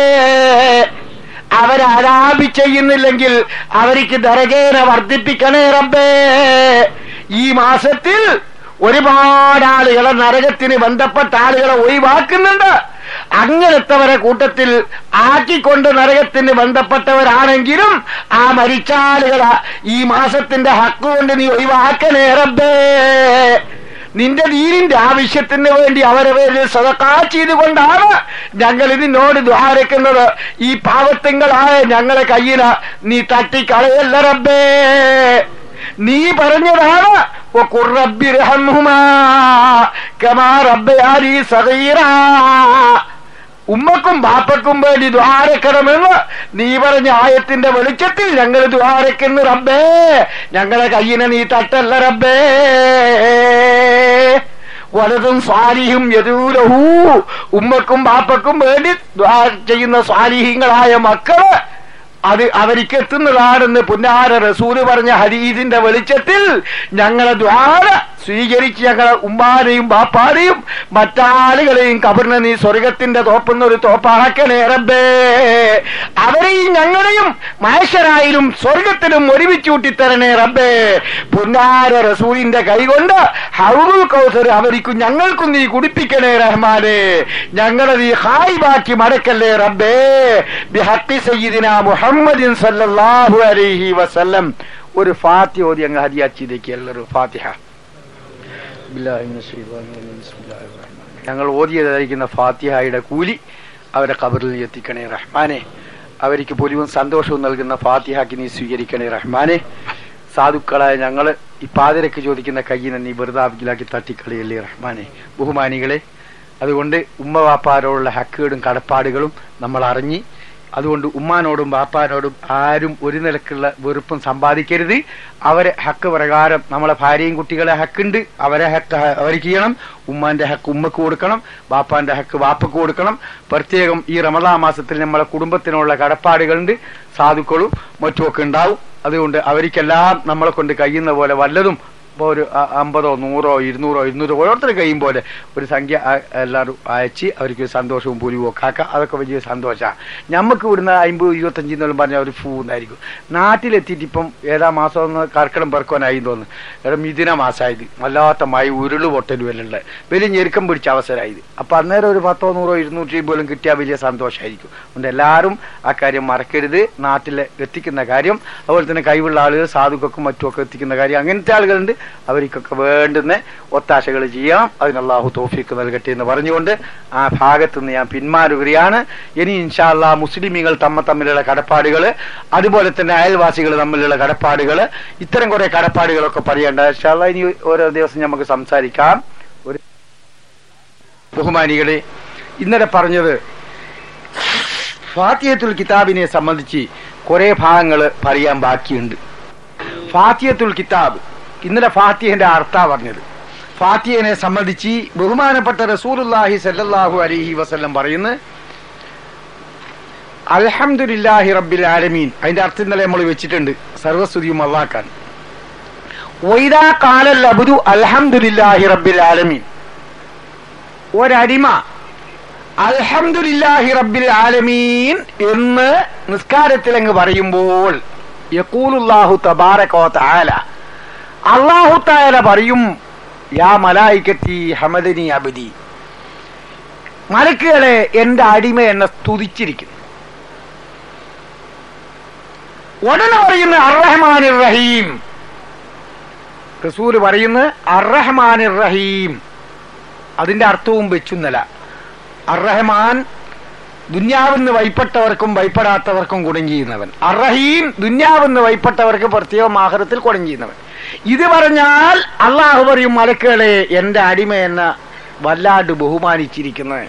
A: അവരെ അരാബി ചെയ്യുന്നില്ലെങ്കിൽ അവർക്ക് ദരകേനെ വർദ്ധിപ്പിക്കണേ റബ്ബേ ഈ മാസത്തിൽ ഒരുപാട് ആളുകളെ നരകത്തിന് ബന്ധപ്പെട്ട ആളുകളെ ഒഴിവാക്കുന്നുണ്ട് അങ്ങനത്തവരെ കൂട്ടത്തിൽ ആക്കിക്കൊണ്ട് നരകത്തിന് ബന്ധപ്പെട്ടവരാണെങ്കിലും ആ മരിച്ച ആളുകളെ ഈ മാസത്തിന്റെ ഹക്ക് കൊണ്ട് നീ ഒഴിവാക്കണേ റബ്ബേ നിന്റെ ദീനിന്റെ ആവശ്യത്തിന് വേണ്ടി അവരെ പേരിൽ സദക്കാ ചെയ്തുകൊണ്ടാണ് ഞങ്ങൾ ഇതിനോട് ദ്വാരക്കുന്നത് ഈ പാവത്തിങ്ങളായ ഞങ്ങളെ കയ്യില നീ തട്ടിക്കളയല്ല റബ്ബേ നീ പറഞ്ഞതാണ് وقل رب ارحمهما كما ربياني صغيرا ഉമ്മക്കും ബാപ്പക്കും വേണ്ടി ദ്വാരക്കണമെന്ന് നീ പറഞ്ഞ ആയത്തിന്റെ വെളിച്ചത്തിൽ ഞങ്ങൾ ദ്വാരക്കുന്നു റബ്ബേ ഞങ്ങളെ കയ്യിനെ നീ തട്ടല്ല റബ്ബേ വലതും സ്വാലിഹും യദൂലഹൂ ഉമ്മക്കും ബാപ്പക്കും വേണ്ടി ദ്വാ ചെയ്യുന്ന സ്വാലിഹ്യങ്ങളായ മക്കള് അത് അവർക്ക് എത്തുന്നതാണെന്ന് പുന്നാര റസൂല് പറഞ്ഞ ഹരീതിന്റെ വെളിച്ചത്തിൽ ഞങ്ങളെ ദ്വാര സ്വീകരിച്ച് ഞങ്ങളെ ഉമ്മാനെയും ബാപ്പാനെയും മറ്റാളുകളെയും കബറിനെ നീ സ്വർഗത്തിന്റെ തോപ്പുന്ന ഒരു തോപ്പാക്കണേ റബ്ബേ അവരെയും ഞങ്ങളെയും മഹേശ്വരായാലും സ്വർഗത്തിലും ഒരുമിച്ച് കൂട്ടിത്തരണേ റബ്ബേ പുന്നാര റസൂലിന്റെ കൈകൊണ്ട് ഹൗറുൽ കൗസർ അവർക്കും ഞങ്ങൾക്കും നീ കുടിപ്പിക്കണേ റഹ്മാനെ ഞങ്ങളെ നീ ഹായിബാക്കി മടക്കല്ലേ റബ്ബേ ബിഹത്തി സയ്യിദിന മുഹമ്മദിൻ സല്ലല്ലാഹു അലൈഹി വസല്ലം ഒരു ഫാത്തി ഓതി അങ്ങ് ഹദിയാച്ചിലേക്ക് എല്ലാവരും ഫാത്തിഹ ബില്ലാഹി മിനശ് ശൈത്വാനിർ റജീം. ബിസ്മില്ലാഹിർ റഹ്മാനിർ റഹീം. ഞങ്ങൾ ഓതിയതായിരിക്കുന്ന ഫാത്തിഹായുടെ കൂലി അവരെ കബറിൽ നീ എത്തിക്കണേ റഹ്മാനെ അവർക്ക് പൊലിവും സന്തോഷവും നൽകുന്ന ഫാത്തിഹാക്കി നീ സ്വീകരിക്കണേ റഹ്മാനെ സാധുക്കളായ ഞങ്ങൾ ഈ പാതിരക്ക് ചോദിക്കുന്ന കയ്യിനെ നീ വെറുതാവിലാക്കി തട്ടിക്കളിയല്ലേ റഹ്മാനെ ബഹുമാനികളെ അതുകൊണ്ട് ഉമ്മ വാപ്പാരോടുള്ള ഹക്കുകളും കടപ്പാടുകളും നമ്മൾ അറിഞ്ഞ് അതുകൊണ്ട് ഉമ്മാനോടും ബാപ്പാനോടും ആരും ഒരു നിലക്കുള്ള വെറുപ്പും സമ്പാദിക്കരുത് അവരെ ഹക്ക് പ്രകാരം നമ്മളെ ഭാര്യയും കുട്ടികളെ ഹക്കുണ്ട് അവരെ ഹക്ക് ഹ- അവർക്ക് ചെയ്യണം ഉമ്മാന്റെ ഹക്ക് ഉമ്മക്ക് കൊടുക്കണം ബാപ്പാന്റെ ഹക്ക് ബാപ്പക്ക് കൊടുക്കണം പ്രത്യേകം ഈ റമദാ മാസത്തിൽ നമ്മളെ കുടുംബത്തിനുള്ള കടപ്പാടുകളുണ്ട് സാധുക്കളും മറ്റുമൊക്കെ ഉണ്ടാവും അതുകൊണ്ട് അവർക്കെല്ലാം നമ്മളെ കൊണ്ട് കഴിയുന്ന പോലെ വല്ലതും ഇപ്പോൾ ഒരു അ- അമ്പതോ നൂറോ ഇരുന്നൂറോ ഇരുന്നൂറോ ഓരോരുത്തർ കഴിയും പോലെ ഒരു സംഖ്യ അ- എല്ലാവരും അയച്ച് അവർക്ക് സന്തോഷവും പുലിവും ഒക്കെ ആക്കാം അതൊക്കെ വലിയ സന്തോഷമാണ് ഞമ്മക്ക് ഇവിടുന്ന് അമ്പത് ഇരുപത്തഞ്ച് എന്നെല്ലാം പറഞ്ഞാൽ ഒരു ഫൂന്നായിരിക്കും നാട്ടിലെത്തിയിട്ട് ഇപ്പം ഏതാ മാസം ഒന്ന് കർക്കിടം പെറുക്കാനായി തോന്നുന്നു എടാ മിഥുന മാസമായത് വല്ലാത്ത മഴ ഉരുള് പൊട്ടലും എല്ലാം ഉള്ളത് വലിയ ഞെരുക്കം പിടിച്ച അവസരമായത് അപ്പൊ അന്നേരം ഒരു പത്തോ നൂറോ ഇരുന്നൂറ്റി പോലും കിട്ടിയാൽ വലിയ സന്തോഷമായിരിക്കും അതുകൊണ്ട് എല്ലാവരും ആ കാര്യം മറക്കരുത് നാട്ടിൽ എത്തിക്കുന്ന കാര്യം അതുപോലെ തന്നെ കഴിവുള്ള ആളുകൾ സാധുക്കൾക്കും മറ്റുമൊക്കെ എത്തിക്കുന്ന കാര്യം അങ്ങനത്തെ ആളുകളുണ്ട് അവർക്കൊക്കെ വേണ്ടുന്ന ഒത്താശകൾ ചെയ്യണം അതിന് അള്ളാഹു തോഫിക്ക് നൽകട്ടെ എന്ന് പറഞ്ഞുകൊണ്ട് ആ ഭാഗത്ത് നിന്ന് ഞാൻ പിന്മാറുകയാണ് ഇനി ഇൻഷാല്ലാ മുസ്ലിമീങ്ങൾ തമ്മ തമ്മിലുള്ള കടപ്പാടുകൾ അതുപോലെ തന്നെ അയൽവാസികൾ തമ്മിലുള്ള കടപ്പാടുകൾ ഇത്തരം കുറെ കടപ്പാടുകളൊക്കെ പറയേണ്ട ഇൻഷാല്ലാ ഇനി ഓരോ ദിവസം നമുക്ക് സംസാരിക്കാം ഒരു ബഹുമാനികളെ ഇന്നലെ പറഞ്ഞത് ഫാത്തിയത്തുൽ കിതാബിനെ സംബന്ധിച്ച് കുറെ ഭാഗങ്ങൾ പറയാൻ ബാക്കിയുണ്ട് ഫാത്തിയത്തുൽ കിതാബ് ഇന്നലെ ഫാത്തിഹന്റെ അർത്ഥ പറഞ്ഞത് ഫാത്തിഹനെ സംബന്ധിച്ച് ബഹുമാനപ്പെട്ട റസൂലുല്ലാഹി സല്ലല്ലാഹു അലൈഹി വസല്ലം പറയുന്നു അൽഹംദുലില്ലാഹി റബ്ബിൽ ആലമീൻ അതിന്റെ അർത്ഥം ഇന്നലെ നമ്മൾ വെച്ചിട്ടുണ്ട് സർവസ്തുതിയും അള്ളാക്കാൻ ഒയ്താ കാലൽ അബുദു അൽഹംദുലില്ലാഹി റബ്ബിൽ ആലമീൻ ഒരടിമ അൽഹംദുലില്ലാഹി റബ്ബിൽ ആലമീൻ എന്ന് നിസ്കാരത്തിൽ അങ്ങ് പറയുമ്പോൾ യഖൂലുല്ലാഹു തബാറക വ തആല അല്ലാഹു തആല പറയും യാ മലായികത്തി ഹമദനി അബ്ദി മലക്കുകളെ എന്റെ അടിമ എന്നെ സ്തുതിച്ചിരിക്കുന്നു ഉടനെ പറയുന്ന അർറഹ്മാൻ റഹീം റസൂല് പറയുന്ന അർറഹ്മാൻ റഹീം അതിന്റെ അർത്ഥവും വെച്ചുന്നല അർറഹ്മാൻ ദുന്യാവെന്ന് വൈപ്പെട്ടവർക്കും ഭയപ്പെടാത്തവർക്കും ഗുണം ചെയ്യുന്നവൻ അർറഹീം ദുന്യാവെന്ന് വൈപ്പെട്ടവർക്ക് പ്രത്യേകം ആഹാരത്തിൽ ഗുണം ചെയ്യുന്നവൻ ഇത് പറഞ്ഞാൽ അള്ളാഹു പറയും മലക്കുകളെ എന്റെ അടിമ എന്ന വല്ലാണ്ട് ബഹുമാനിച്ചിരിക്കുന്നത്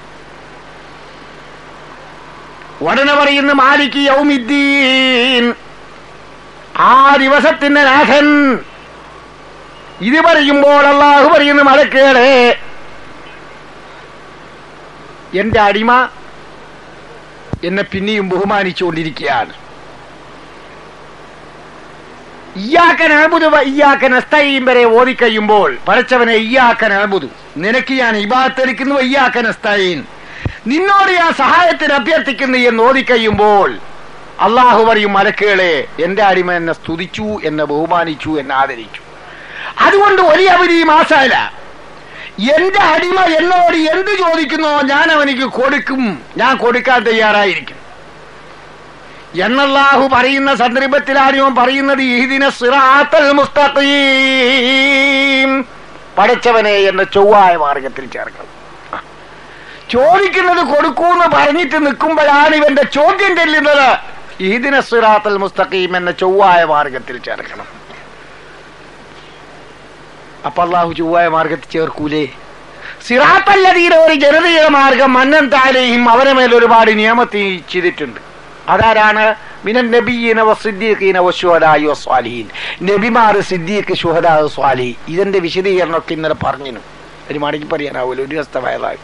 A: ഉടനെ പറയുന്ന മാലിക് യൗമിദ്ദീൻ ആ ദിവസത്തിന്റെ നാഥൻ ഇത് പറയുമ്പോൾ അള്ളാഹു പറയുന്ന മലക്കുകളെ എന്റെ അടിമ എന്നെ പിന്നെയും ബഹുമാനിച്ചുകൊണ്ടിരിക്കുകയാണ് ഇയ്യാക്കൻ അഴുതു ഇയ്യാക്കൻ അസ്തയും വരെ ഓതിക്കഴിയുമ്പോൾ പടച്ചവനെ ഇയ്യാക്കൻ അഴുതു നിനക്ക് ഞാൻ ഇബാത്തെടുക്കുന്നു ഇയ്യാക്കൻ അസ്തയിൻ നിന്നോട് ഞാൻ സഹായത്തിന് അഭ്യർത്ഥിക്കുന്നു എന്ന് ഓതിക്കഴിയുമ്പോൾ അള്ളാഹു പറയും മലക്കുകളെ എന്റെ അടിമ എന്നെ സ്തുതിച്ചു എന്നെ ബഹുമാനിച്ചു എന്നെ ആദരിച്ചു അതുകൊണ്ട് വലിയ അവധി മാസമല്ല എന്റെ അടിമ എന്നോട് എന്ത് ചോദിക്കുന്നോ ഞാൻ അവനിക്ക് കൊടുക്കും ഞാൻ കൊടുക്കാൻ തയ്യാറായിരിക്കും എന്നല്ലാഹു പറയുന്ന സന്ദർഭത്തിലാണ് ഇവൻ പറയുന്നത് ഈദിന സിറാത്തൽ മുസ്തഖീം പഠിച്ചവനെ എന്നെ ചൊവ്വായ മാർഗത്തിൽ ചേർക്കണം ആ. ചോദിക്കുന്നത് കൊടുക്കൂന്ന് പറഞ്ഞിട്ട് നിൽക്കുമ്പോഴാണ് ഇവന്റെ ചോദ്യം ചെല്ലുന്നത് ഈദിന സിറാത്തൽ മുസ്തഖീം എന്ന ചൊവ്വായ മാർഗത്തിൽ ചേർക്കണം അപ്പൊ അള്ളാഹു ചൊവ്വായ മാർഗത്തിൽ ചേർക്കൂലേ സിറാത്തല്ലതീരെ ഒരു ജനതയുടെ മാർഗം മന്നൻ താലെയും അവരെ മേൽ ഒരുപാട് നിയമത്തി ചെയ്തിട്ടുണ്ട് അതാരാണ് മിനൻ നബീന വസിദ്ദീഖീന വശുഹദായി വസ്വാലിഹീൻ നബിമാർ സിദ്ദീഖ് ശുഹദാ സ്വാലി ഇതിന്റെ വിശദീകരണമൊക്കെ ഇന്നലെ പറഞ്ഞു ഒരു മടക്കി പറയാനാവൂല ഒരു ദിവസത്തെ വയലായി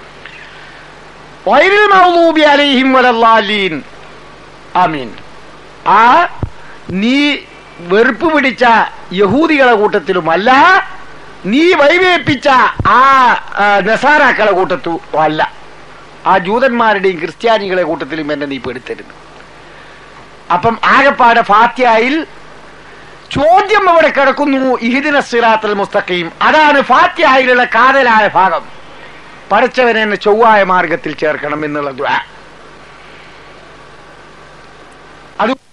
A: വൈരിൽ മൗലൂബി അലൈഹിം വലല്ലാലീൻ ആമീൻ ആ നീ വെറുപ്പ് പിടിച്ച യഹൂദികളെ കൂട്ടത്തിലുമല്ല നീ വൈവേപ്പിച്ച ആ ആ, നസാറാക്കളെ കൂട്ടത്തു അല്ല ആ ജൂതന്മാരുടെയും ക്രിസ്ത്യാനികളെ കൂട്ടത്തിലും എന്നെ നീ പെടുത്തരുത് അപ്പം ആകപ്പാടെ ഫാത്യായിൽ ചോദ്യം അവിടെ കിടക്കുന്നു ഇഹിദിന സിറാത്തൽ മുസ്തഖീം അതാണ് ഫാത്യായിലുള്ള കാതലായ ഭാഗം പഠിച്ചവനെ എന്നെ ചൊവ്വായ മാർഗത്തിൽ ചേർക്കണം എന്നുള്ള ദുആ അത്